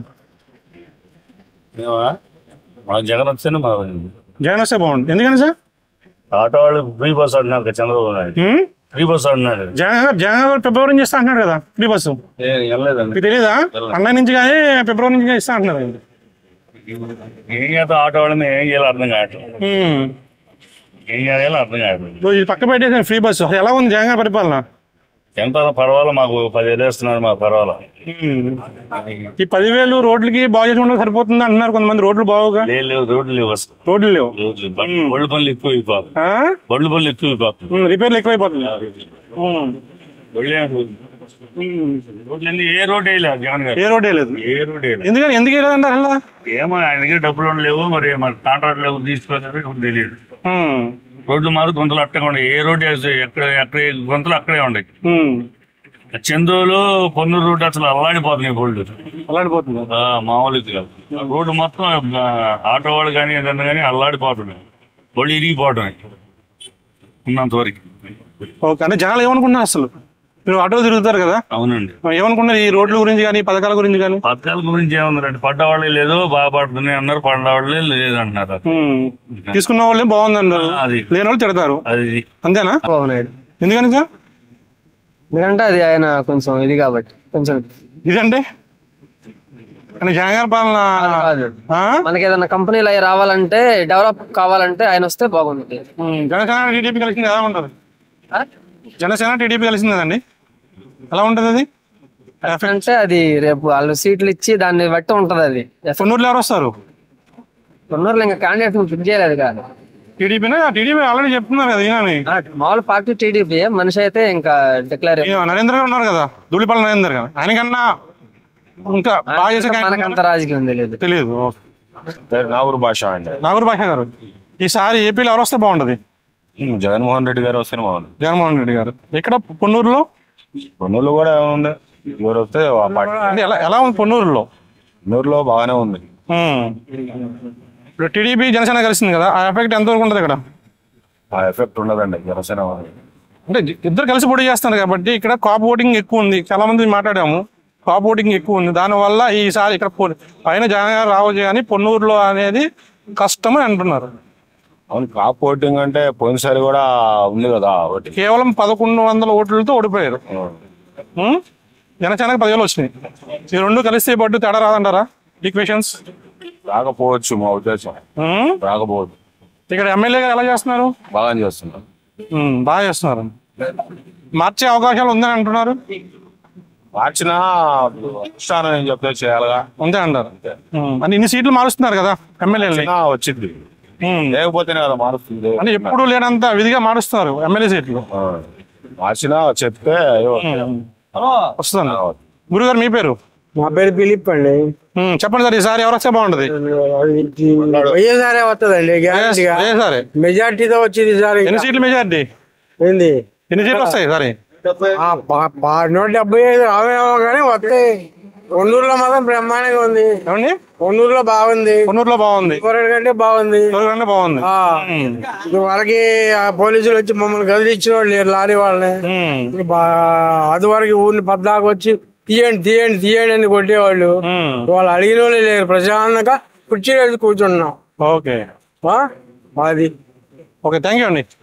మేమా మా జగన్ వస్తేనే మా జగన్ వస్తే బాగుంటుంది ఎందుకని సార్ ఆటో వాళ్ళు ఫ్రీ బస్ అంటున్నారు కదా చంద్రబాబు నాయుడు హ్మ్? ఫ్రీ బస్ అంటున్నాడు జగన్ గారు జగన్ గారు ఫిబ్రవరి నుంచి ఇస్తా అంటున్నాడు కదా ఫ్రీ బస్సు ఏ, వెళ్ళలేదండి మీకు తెలియదా అన్నయ్య నుంచి కానీ ఫిబ్రవరి నుంచి ఇస్తా అంటున్నారు ఏం చేద్దాం ఆటో వాళ్ళని ఏం చేయాలో అర్థం కావట్లేదు హ్మ్. ఏం చేయాలో అర్థం కావట్లేదు ఇప్పుడు ఇది పక్క పెట్టేసాను ఫ్రీ బస్సు అసలు ఎలా ఉంది జగన్ గారి పరిపాలన ఎంత పర్వాలేదు మాకు పదివేలు వేస్తున్నారు మాకు పర్వాలేదు ఈ పదివేలు రోడ్లకి బాగు చేసుకుంటే సరిపోతుంది అంటున్నారు కొంతమంది రోడ్లు బాగుగా లేదు లేవు రోడ్లు లేవు అసలు రోడ్లు లేవు రోడ్లు బ- బళ్ళు పనులు ఎక్కువ అయిపోతుంది బళ్ళు పనులు ఎక్కువ అయిపోతుంది ఉమ్, రిపేర్లు ఎక్కువైపోతుంది ఉమ్. బళ్ళే రోడ్లు అన్ని ఏ రోడ్ వేయలేదు జగన్ గారు ఏ రోడ్ లేదు ఏ రోడ్ వేయలేదు ఎందుకని ఎందుకు వేయలేదంటారు అలా ఏమో ఆయన దగ్గర డబ్బులు ఉండలేవు మరి మరి కాంట్రాక్ట్ లేవు తీసుకోలేదు ఇప్పుడు తెలియదు రోడ్లు మారు గుంతలు అట్టగా ఉన్నాయి ఏ రోడ్డు వేస్తే ఎక్కడ ఎక్కడ ఏ గుంతలు అక్కడే ఉన్నాయి చందోలు పొన్నూరు రోడ్డు అసలు అల్లాడిపోతున్నాయి బోల్డ్ అల్లాడిపోతుంది మామూలు ఇది కాదు రోడ్డు మొత్తం ఆ, ఆటో వాళ్ళు కానీ ఏదన్నా కానీ అల్లాడిపోతున్నాయి బళ్ళు ఇరిగిపోవటమే ఉన్నంత వరకు ఓకే అంటే జనాలు ఏమనుకుంటున్నారు అసలు మీరు ఆటో తిరుగుతారు కదా అవునండి ఏమనుకున్నారు ఈ రోడ్ల గురించి కానీ పథకాల గురించి కానీ పథకాల గురించి ఏముందండి పడ్డ వాళ్ళే లేదు బాగా పడుతున్నాయి అన్నారు పడ్డ వాళ్ళే లేదు అంటున్నారు తీసుకున్న వాళ్ళే బాగుంది అన్నారు అది. లేని వాళ్ళు తిడతారు అది అంతేనా బాగున్నాడు ఎందుకని సార్ ఎందుకంటే అది ఆయన కొంచెం ఇది కాబట్టి కొంచెం ఇదంటే కానీ జగన్ గారి పాలన ఆ? మనకి ఏదైనా కంపెనీలు అవి రావాలంటే డెవలప్ కావాలంటే ఆయన వస్తే బాగుంటుంది జనసేన టీడీపీ కలిసింది ఎలా ఉంటుంది జనసేన టీడీపీ కలిసింది కదండి ఎలా ఉంటుంది అది అంటే అది రేపు వాళ్ళు సీట్లు ఇచ్చి దాన్ని బట్టి ఉంటది అది కొన్నూరులో ఎవరు వస్తారు కొన్నూరులో ఇంకా క్యాండిడేట్ ఫిక్స్ చేయలేదు కాదు టీడీపీనా టీడీపీ ఆల్రెడీ చెప్తున్నారు కదా ఈయనని మామూలు పార్టీ టీడీపీ మనిషి అయితే ఇంకా డిక్లేర్ ఈయన నరేంద్ర గారు ఉన్నారు కదా ధూళిపాల నరేందర్ గారు ఆయనకన్నా ఇంకా బాగా చేసే మనకు అంత రాజకీయం తెలియదు తెలియదు నాగూరు భాష అండి నాగూర్ భాష గారు ఈసారి ఏపీలో ఎవరు వస్తే బాగుంటది జగన్మోహన్ రెడ్డి గారు వస్తేనే బాగుంది జగన్మోహన్ రెడ్డి గారు ఇక్కడ పొన్నూరులో పొన్నూరులో కూడా ఏముంది ఎవరు వస్తే ఆ పార్టీ అంటే ఎలా ఎలా ఉంది పొన్నూరులో పొన్నూరులో బాగానే ఉంది ఉమ్. ఇప్పుడు టీడీపీ జనసేన కలిసింది కదా ఆ ఎఫెక్ట్ ఎంతవరకు ఉంటుంది ఇక్కడ ఆ ఎఫెక్ట్ ఉండదండి జనసేన వాళ్ళు. అంటే జ- ఇద్దరు కలిసి పోటీ చేస్తున్నారు కాబట్టి ఇక్కడ కాప్ ఓటింగ్ ఎక్కువ ఉంది చాలా మంది మాట్లాడాము కాప్ ఓటింగ్ ఎక్కువ ఉంది దానివల్ల ఈసారి ఇక్కడ పో- పైన జగన్ గారు రావచ్చు కానీ పొన్నూరులో అనేది కష్టం అని అంటున్నారు అవును కాప్ ఓటింగ్ అంటే పోయినసారి కూడా ఉంది కదా ఓటింగ్ కేవలం పదకొండు వందల ఓట్లతో ఓడిపోయారు ఉమ్? జనసేనకి పదివేలు వచ్చినాయి ఈ రెండు కలిస్తే పట్టు తేడా రాదంటారా ఈక్వేషన్స్ రాకపోవచ్చు మా ఉద్దేశం రాకపోవచ్చు ఇక్కడ ఎమ్మెల్యే గారు ఎలా చేస్తున్నారు బాగా చేస్తున్నారు ఉమ్, బాగా చేస్తున్నారు మార్చే అవకాశాలు ఉందని అంటున్నారు మార్చిన అధిష్టానం ఏం చెప్తే చేయాలిగా అంతే అంటారు ఉమ్, అంటే ఇన్ని సీట్లు మారుస్తున్నారు కదా ఎమ్మెల్యేలని మార్చినా వచ్చింది లేకపోతేనే కదా మారుస్తుంది అంటే ఎప్పుడు లేనంత విధిగా మారుస్తున్నారు ఎమ్మెల్యే సీట్లు మార్చినా చెప్తే అయ్యో, వస్తుంది గురుగారు మీ పేరు మా పేరు ఫిలిప్ అండి ఉమ్, చెప్పండి సార్ ఈసారి ఎవరు వస్తే బాగుంటది వైఎస్ఆర్ వస్తుందండి గ్యారంటీగా వైఎస్ఆర్ మెజార్టీతో వచ్చింది సార్ ఎన్ని సీట్లు మెజార్టీ ఏంది ఎన్ని సీట్లు వస్తాయి సరే ఆ, ప- ప- నూట డెబ్బై ఐదు రావేమో కానీ వస్తాయి కొన్నూరులో మాత్రం బ్రహ్మాండంగా ఉంది ఏమండి కొన్నూరులో బాగుంది కొన్నూరులో బాగుంది కొరటి కంటే బాగుంది కంటే బాగుంది ఆ, ఇప్పుడు వరకి ఆ పోలీసులు వచ్చి మమ్మల్ని కదిలిచ్చిన వాళ్ళు లేరు, లారీ వాళ్ళని ఇప్పుడు బా- అది వరకు ఊరిని పద్దాకు వచ్చి తీయండి తీయండి తీయండి అని కొట్టేవాళ్ళు వాళ్ళు అడిగిన వాళ్ళు లేరు ప్రశాంతంగా కుర్చీలో వెళ్ళి కూర్చున్నాం ఓకే ఆ? అది ఓకే థ్యాంక్ యూ అండి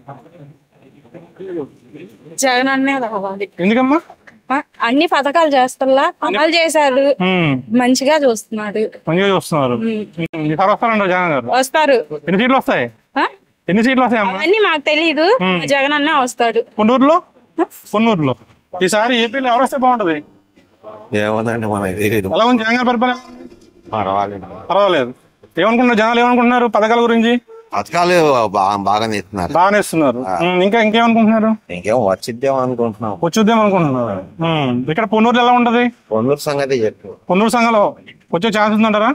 జగన్ అన్నే రావాలి ఎందుకమ్మా ఆ, అన్ని పథకాలు చేస్తల్లా అమలు చేశారు ఉమ్, మంచిగా చూస్తున్నాడు మంచిగా చూస్తున్నారు ఉమ్, ఈసారి వస్తారంట జగన్ గారు వస్తారు ఎన్ని సీట్లు వస్తాయి ఆ? ఎన్ని సీట్లు వస్తాయి అమ్మా అవన్నీ మాకు తెలీదు ఉమ్. జగన్ అన్నే వస్తాడు పొన్నూరులో పొన్నూరులో ఈసారి ఏపీలో ఎవరు వస్తే బాగుంటది ఏముందండి మనకి తెలియదు ఎలా ఉంది జగన్ గారి పరిపాలన పర్వాలేదు పర్వాలేదు ఏమనుకుంటున్నారు జనాలు ఏమనుకుంటున్నారు పథకాల గురించి పథకాలు బాగా బాగానే ఇస్తున్నారు బాగానే ఇస్తున్నారు ఉమ్, ఇంకా ఇంకేమనుకుంటున్నారు ఇంకేం వచ్చిద్దాం అనుకుంటున్నాం వచ్చుద్దాం అనుకుంటున్నారు ఉమ్, ఇక్కడ పొన్నూరు ఎలా ఉంటది పొన్నూరు సంగతి చెప్పు పొన్నూరు సంఘంలో వచ్చే ఛాన్స్ ఉందంటారా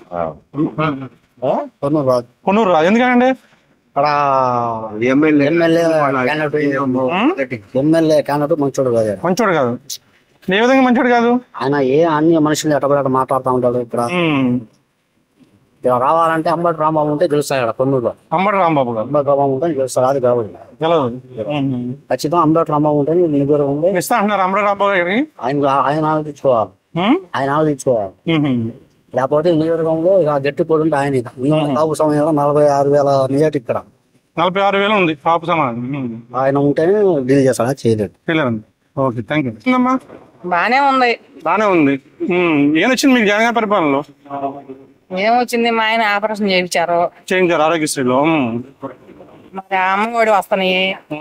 పొన్నూరు రాదు ఎందుకంటే అక్కడ ఎమ్మెల్యే ఎమ్మెల్యే ఎమ్మెల్యే క్యాండిడేట్ మంచోడు కాదు మంచోడు కాదు ఏ విధంగా మంచోడు కాదు ఆయన ఏ అన్ని మనుషులు ఎట్టబడి మాట్లాడుతూ ఉంటాడు ఇక్కడ ఇక్కడ రావాలంటే అంబటి రాంబాబు ఉంటే గెలుస్తాడు ఇక్కడ కొన్నూరులో అంబటి రాంబాబు గారు అంబటి రాంబాబు ఉంటే గెలుస్తాడు అది కావాలి ఖచ్చితంగా అంబటి రాంబాబు ఉంటే నిగురు ఉంటే ఇస్తా అంటున్నారు అంబటి రాంబాబు గారికి ఆయన ఆయన ఆలోచించుకోవాలి ఆయన ఆలోచించుకోవాలి లేకపోతే నియోజకవర్గంలో ఇక గట్టి పోటీ ఉంటే ఆయన ఇక. ఇంకా కాపు సమయంలో నలభై ఆరు వేల నిజాటి ఇక్కడ నలభై ఆరు వేలు ఉంది కాపు సమానం ఆయన ఉంటేనే డీల్ చేస్తాడు చేయలేడు తెలియదు ఓకే థ్యాంక్ యూ అమ్మా బానే ఉంది బానే ఉంది ఉమ్, ఏం వచ్చింది మీకు జగన్ గారి పరిపాలనలో ఏమొచ్చింది మా ఆయన ఆపరేషన్ చేయించారు చేయించారు ఆరోగ్యశ్రీలో ఉమ్. మరి అమ్మఒడి వస్తున్నాయి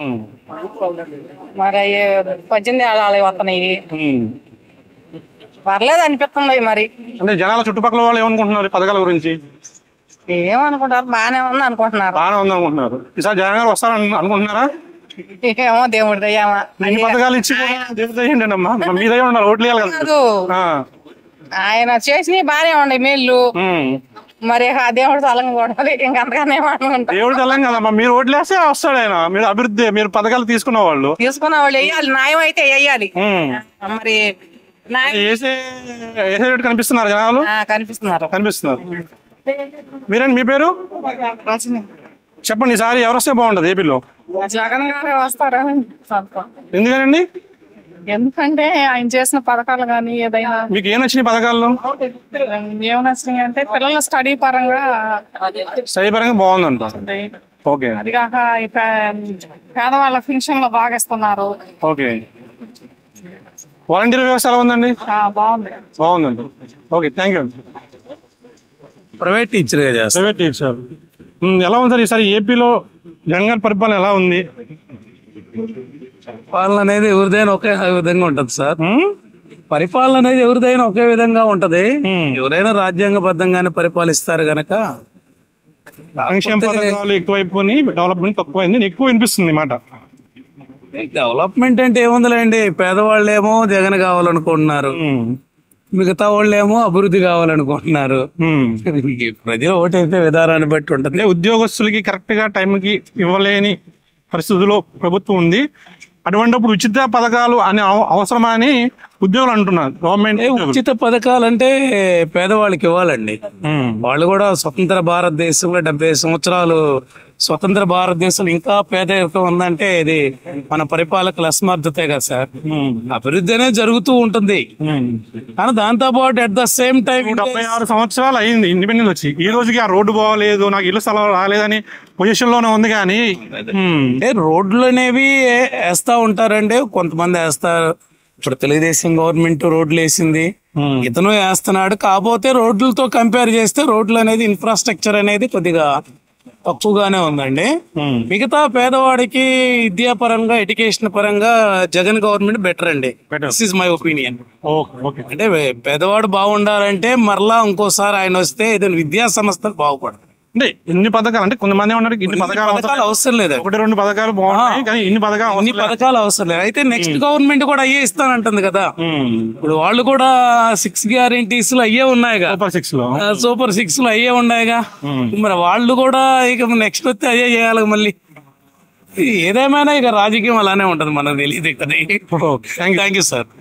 మరి అయ్యి పద్దెనిమిది ఏళ్ళ వస్తున్నాయి పర్లేదు అనిపిస్తుంది మరి అంటే జనాల చుట్టుపక్కల వాళ్ళు ఏమనుకుంటున్నారు ఈ పథకాల గురించి ఏమనుకుంటారు బాగానే ఉంది అనుకుంటున్నారు బాగానే ఉంది అనుకుంటున్నారు ఈసారి జగన్ గారు వస్తారని అనుకుంటున్నారా ఏమో దేవుడి దయ్యామా ఇన్ని పథకాలు ఇచ్చి దేవుడి దయ ఏంటండి అమ్మా మీ దయ ఉండాలి ఓట్లు వేయాలి కదా కాదు ఆ. ఆయన చేసినవి బాగానే ఉన్నాయి మేళ్ళు ఉమ్. మరి ఆ దేవుడు తలంగా కొడాలి ఇంకంతగానే ఏమనుకుంటా దేవుడు తెల్లం కదమ్మా మీరు ఓట్లు వేస్తే వస్తాడు ఆయన మీరు అభివృద్ధి మీరు పథకాలు తీసుకున్న వాళ్ళు తీసుకున్న వాళ్ళు వేయాలి న్యాయం అయితే వేయాలి ఉమ్. మరి న్యాయం వేసే వేసేటట్టు కనిపిస్తున్నారు జనాలు ఆ, కనిపిస్తున్నారు కనిపిస్తున్నారు మీరండి మీ పేరు చెప్పండి ఈసారి ఎవరు వస్తే బాగుంటది ఏపీలో జగన్ గారే వస్తారని అనుకుంటున్నాను. ఎందుకనండి ఎందుకంటే ఆయన చేసిన పథకాలు కానీ ఏదైనా మీకు ఏం నచ్చినాయి పథకాల్లో ఏం నచ్చినాయి అంటే పిల్లల స్టడీ పరంగా స్టడీ పరంగా బాగుందంట ఓకే అది కాక ఈ పే- పేదవాళ్ళ పెన్షన్లు బాగా ఇస్తున్నారు ఓకే వాలంటీర్ వ్యవస్థ ఎలా ఉందండి ఆ, బాగుంది బాగుందండి okay thank you private teacher private teacher ఉమ్, ఎలా ఉంది సార్ ఈసారి ఏపీలో జగన్ గారి పరిపాలన ఎలా ఉంది పాలన అనేది ఎవరిదైనా ఒకే విధంగా ఉంటది సార్ పరిపాలన అనేది ఎవరిదైనా ఒకే విధంగా ఉంటది ఎవరైనా రాజ్యాంగబద్ధంగానే పరిపాలిస్తారు గనక సంక్షేమ పథకాలు ఎక్కువైపోయి డెవలప్మెంట్ తక్కువైంది ఎక్కువ వినిపిస్తుంది మాట డెవలప్మెంట్ అంటే ఏముందిలేండి పేదవాళ్ళేమో జగన్ కావాలనుకుంటున్నారు మిగతా వాళ్ళేమో అభివృద్ధి కావాలనుకుంటున్నారు ఈ ప్రజలు ఓటైతే విధానాన్ని బట్టి ఉంటుంది అంటే ఉద్యోగస్తులకి కరెక్ట్ గా టైంకి ఇవ్వలేని పరిస్థితుల్లో ప్రభుత్వం ఉంది అటువంటిప్పుడు ఉచిత పథకాలు అనే అవ- అవసరమా అని ఉద్యోగులు అంటున్నారు గవర్నమెంట్ ఉచిత పథకాలు అంటే పేదవాళ్ళకి ఇవ్వాలండి వాళ్ళు కూడా స్వతంత్ర భారతదేశంలో డెబ్బై సంవత్సరాలు స్వతంత్ర భారతదేశంలో ఇంకా పేదరికం ఉందంటే ఇది మన పరిపాలకుల అసమర్థతే కదా సార్ అభివృద్ధి అనేది జరుగుతూ ఉంటుంది కానీ దాంతో పాటు అట్ ద సేమ్ టైం డెబ్బై ఆరు సంవత్సరాలు అయింది ఇండిపెండెన్స్ వచ్చి ఈ రోజుకి ఆ రోడ్డు బాగలేదు నాకు ఇల్లు స్థలం రాలేదని పొజిషన్ లోనే ఉంది కానీ అంటే రోడ్లు అనేవి ఏ- వేస్తా ఉంటారండి కొంతమంది వేస్తారు ఇప్పుడు తెలుగుదేశం గవర్నమెంట్ రోడ్లు వేసింది ఇతను వేస్తున్నాడు కాకపోతే రోడ్లతో కంపేర్ చేస్తే రోడ్లు అనేది ఇన్ఫ్రాస్ట్రక్చర్ అనేది కొద్దిగా తక్కువగానే ఉందండి మిగతా పేదవాడికి విద్యా పరంగా ఎడ్యుకేషన్ పరంగా జగన్ గవర్నమెంట్ బెటర్ అండి దిస్ ఇస్ మై ఒపీనియన్ అంటే వే- పేదవాడు బాగుండాలంటే మరలా ఇంకోసారి ఆయన వస్తే ఏదైనా విద్యా సంస్థలు బాగుపడతాయి అంటే ఇన్ని పథకాలు అంటే కొంతమంది ఉన్నారు ఇన్ని పథకాలు పథకాలు అవసరం లేదు ఒకటి రెండు పథకాలు బాగున్నాయి కానీ ఇన్ని పథకాలు ఇన్ని పథకాలు అవసరం లేదు అయితే నెక్స్ట్ గవర్నమెంట్ కూడా అయ్యే ఇస్తానంటుంది కదా ఇప్పుడు వాళ్ళు కూడా సిక్స్ గ్యారెంటీస్ లో అయ్యే ఉన్నాయిగా సూపర్ సిక్స్ లో సూపర్ సిక్స్ లో అయ్యే ఉన్నాయిగా మరి వాళ్ళు కూడా ఇక నెక్స్ట్ వస్తే అయ్యే చేయాలి మళ్ళీ ఏదేమైనా ఇక రాజకీయం అలానే ఉంటది మనకు తెలియదు ఇక్కడ థ్యాంక్ యూ సార్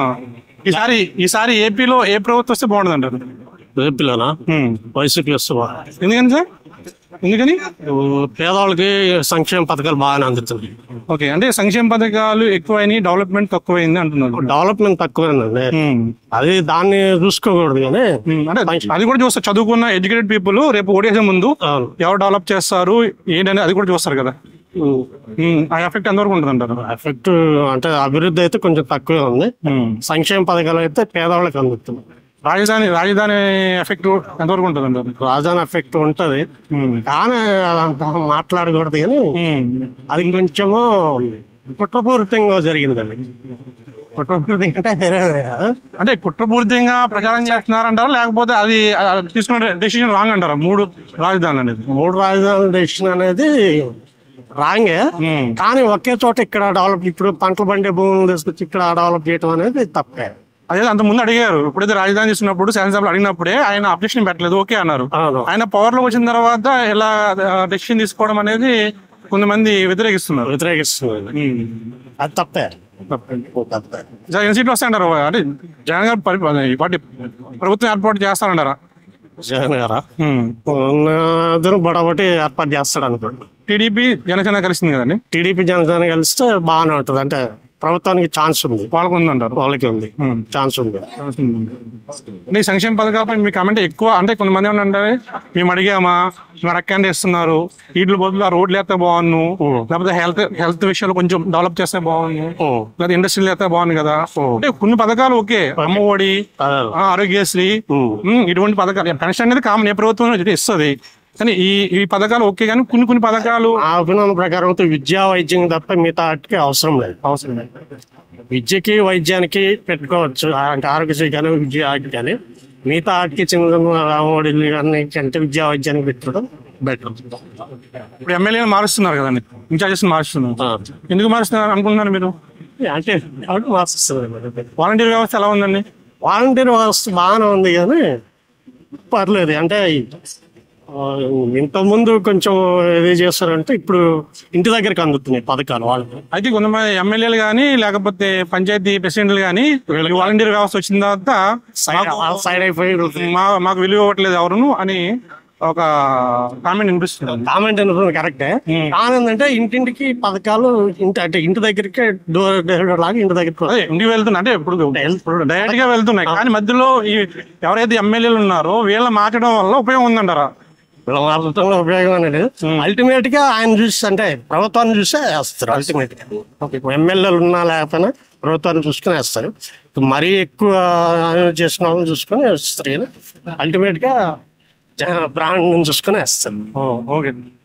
ఈసారి ఈసారి ఏపీలో ఏ ప్రభుత్వం వస్తే బాగుంటుంది అంటారు ఏపీలోనా వైసీపీ వస్తే ఎందుకని సార్ ఎందుకని పేదవాళ్ళకి సంక్షేమ పథకాలు బాగానే అందుతున్నాయి ఓకే అంటే సంక్షేమ పథకాలు ఎక్కువైనాయి డెవలప్మెంట్ తక్కువైంది అంటున్నారు డెవలప్మెంట్ తక్కువేనండి అది దాన్ని చూసుకోకూడదు కానీ అంటే అది కూడా చూస్తారు చదువుకున్న ఎడ్యుకేటెడ్ పీపుల్ రేపు ఓడేసే ముందు ఎవరు డెవలప్ చేస్తారు ఏంటని అది కూడా చూస్తారు కదా ఉమ్, ఆ ఎఫెక్ట్ ఎంతవరకు ఉంటుంది అంటారు ఎఫెక్ట్ అంటే అభివృద్ధి అయితే కొంచెం తక్కువే ఉంది సంక్షేమ పథకాలు అయితే పేదవాళ్ళకి అందుతుంది రాజధాని రాజధాని ఎఫెక్ట్ ఎంతవరకు ఉంటుంది అంటారు రాజధాని ఎఫెక్ట్ ఉంటది కానీ అదంతా మాట్లాడకూడదు కానీ అది కొంచెము కుట్రపూరితంగా జరిగిందండి కుట్రపూరితంగా అంటే వేరే కాదు. అంటే కుట్రపూరితంగా ప్రచారం చేస్తున్నారంటారా లేకపోతే అది ఆ, తీసుకున్న డెసిషన్ రాంగ్ అంటారా మూడు రాజధానులు అనేది మూడు రాజధానుల డెసిషన్ అనేది రాంగే కానీ ఒకే చోట ఇక్కడ డెవలప్ ఇప్పుడు పంటలు పండే భూములు తీసుకొచ్చి ఇక్కడ డెవలప్ చేయడం అనేది తప్పే అదే అంత ముందు అడిగారు ఎప్పుడైతే రాజధాని తీసుకున్నప్పుడు శాసనసభలో అడిగినప్పుడే ఆయన అబ్జెక్షన్ పెట్టలేదు ఓకే అన్నారు ఆయన పవర్ లోకి వచ్చిన తర్వాత ఇలా డెసిషన్ తీసుకోవడం అనేది కొంతమంది వ్యతిరేకిస్తున్నారు వ్యతిరేకిస్తున్నారు అది తప్పే తప్పే ఎన్ని సీట్లు వస్తాయంటారు అంటే జగన్ గారు పరి- ఈ పార్టీ ప్రభుత్వం ఏర్పాటు చేస్తానంటారా జగన్ గారా ఇద్దరు బడబట్టి ఏర్పాటు చేస్తాడు అనుకోండి టీడీపీ జనసేన కలిసింది కదండి టీడీపీ జనసేన కలిస్తే బాగానే ఉంటది అంటే ప్రభుత్వానికి ఛాన్స్ ఉంది వాళ్ళకు ఉందంటారు వాళ్ళకి ఉంది ఛాన్స్ ఉంది అంటే ఈ సంక్షేమ పథకాలపై మీ కమెంట్ ఎక్కువ అంటే కొంతమంది ఏమంటారు మేము అడిగామా మీరు అక్కండి ఇస్తున్నారు వీటి బదులు ఆ రోడ్లు వేస్తే బాగున్ను లేకపోతే హెల్త్ హెల్త్ విషయాలు కొంచెం డెవలప్ చేస్తే బాగుంది లేదా ఇండస్ట్రీలు వేస్తే బాగుంది కదా అంటే కొన్ని పథకాలు ఓకే అమ్మఒడి ఆ, ఆరోగ్యశ్రీ ఉమ్, ఇటువంటి పథకాలు పెన్షన్ అనేది కామన్ ఏ ప్రభుత్వం ఇస్తుంది కానీ ఈ ఈ పథకాలు ఓకే కానీ కొన్ని కొన్ని పథకాలు ఆ అభినందన ప్రకారం అయితే విద్యా వైద్యం తప్ప మిగతా వాటికి అవసరం లేదు అవసరం లేదు విద్యకి వైద్యానికి పెట్టుకోవచ్చు అంటే ఆరోగ్యశ్రీ కానీ విద్య వాటికి కానీ మిగతా వాటికి చిన్న రామోడీలు కానీ అంటే విద్యా వైద్యానికి పెట్టుకోవడం బెటర్ ఇప్పుడు ఎమ్మెల్యేలు మారుస్తున్నారు కదండి ఇన్ఛార్జెస్ మారుస్తున్నారు ఎందుకు మారుస్తున్నారు అనుకుంటున్నారు మీరు అంటే ఎవరు మారుస్తున్నారు వాలంటీర్ వ్యవస్థ ఎలా ఉందండి వాలంటీర్ వ్యవస్థ బాగానే ఉంది కానీ పర్లేదు అంటే ఆ, ఇంతకుముందు కొంచెం ఇది చేస్తారంటే ఇప్పుడు ఇంటి దగ్గరికి అందుతున్నాయి పథకాలు వాళ్ళు అయితే కొంతమంది ఎమ్మెల్యేలు కానీ లేకపోతే పంచాయతీ ప్రెసిడెంట్లు కానీ వీళ్ళకి వాలంటీర్ వ్యవస్థ వచ్చిన తర్వాత మాకు- సైడ్ అయిపోయి మా మాకు విలువ ఇవ్వట్లేదు ఎవరును అని ఒక కామెంట్ వినిపిస్తుంది కామెంట్ అనుకున్నది కరెక్టే కానీ ఏంటంటే ఇంటింటికి పథకాలు ఇంటి అంటే ఇంటి దగ్గరికి డోర్ డెలివరీ లాగా ఇంటి దగ్గరికి అదే ఇంటికి వెళ్తున్నా అంటే ఇప్పుడు ఇప్పుడు డైరెక్ట్ గా వెళ్తున్నాయి కానీ మధ్యలో ఈ ఎవరైతే ఎమ్మెల్యేలు ఉన్నారో వీళ్ళ మార్చడం వల్ల ఉపయోగం ఉందంటారా వీళ్ళ మాత్రంలో ఉపయోగం అనేది అల్టిమేట్ గా ఆయన చూసి అంటే ప్రభుత్వాన్ని చూసే వేస్తారు అల్టిమేట్ గా ఇప్పుడు ఎమ్మెల్యేలు ఉన్నా లేకపోయినా ప్రభుత్వాన్ని చూసుకుని వేస్తారు ఇప్పుడు మరీ ఎక్కువ చేసిన వాళ్ళని చూసుకొని వేస్తారు కానీ అల్టిమేట్ గా బ్రాండ్ చూసుకొని వేస్తారు ఓకే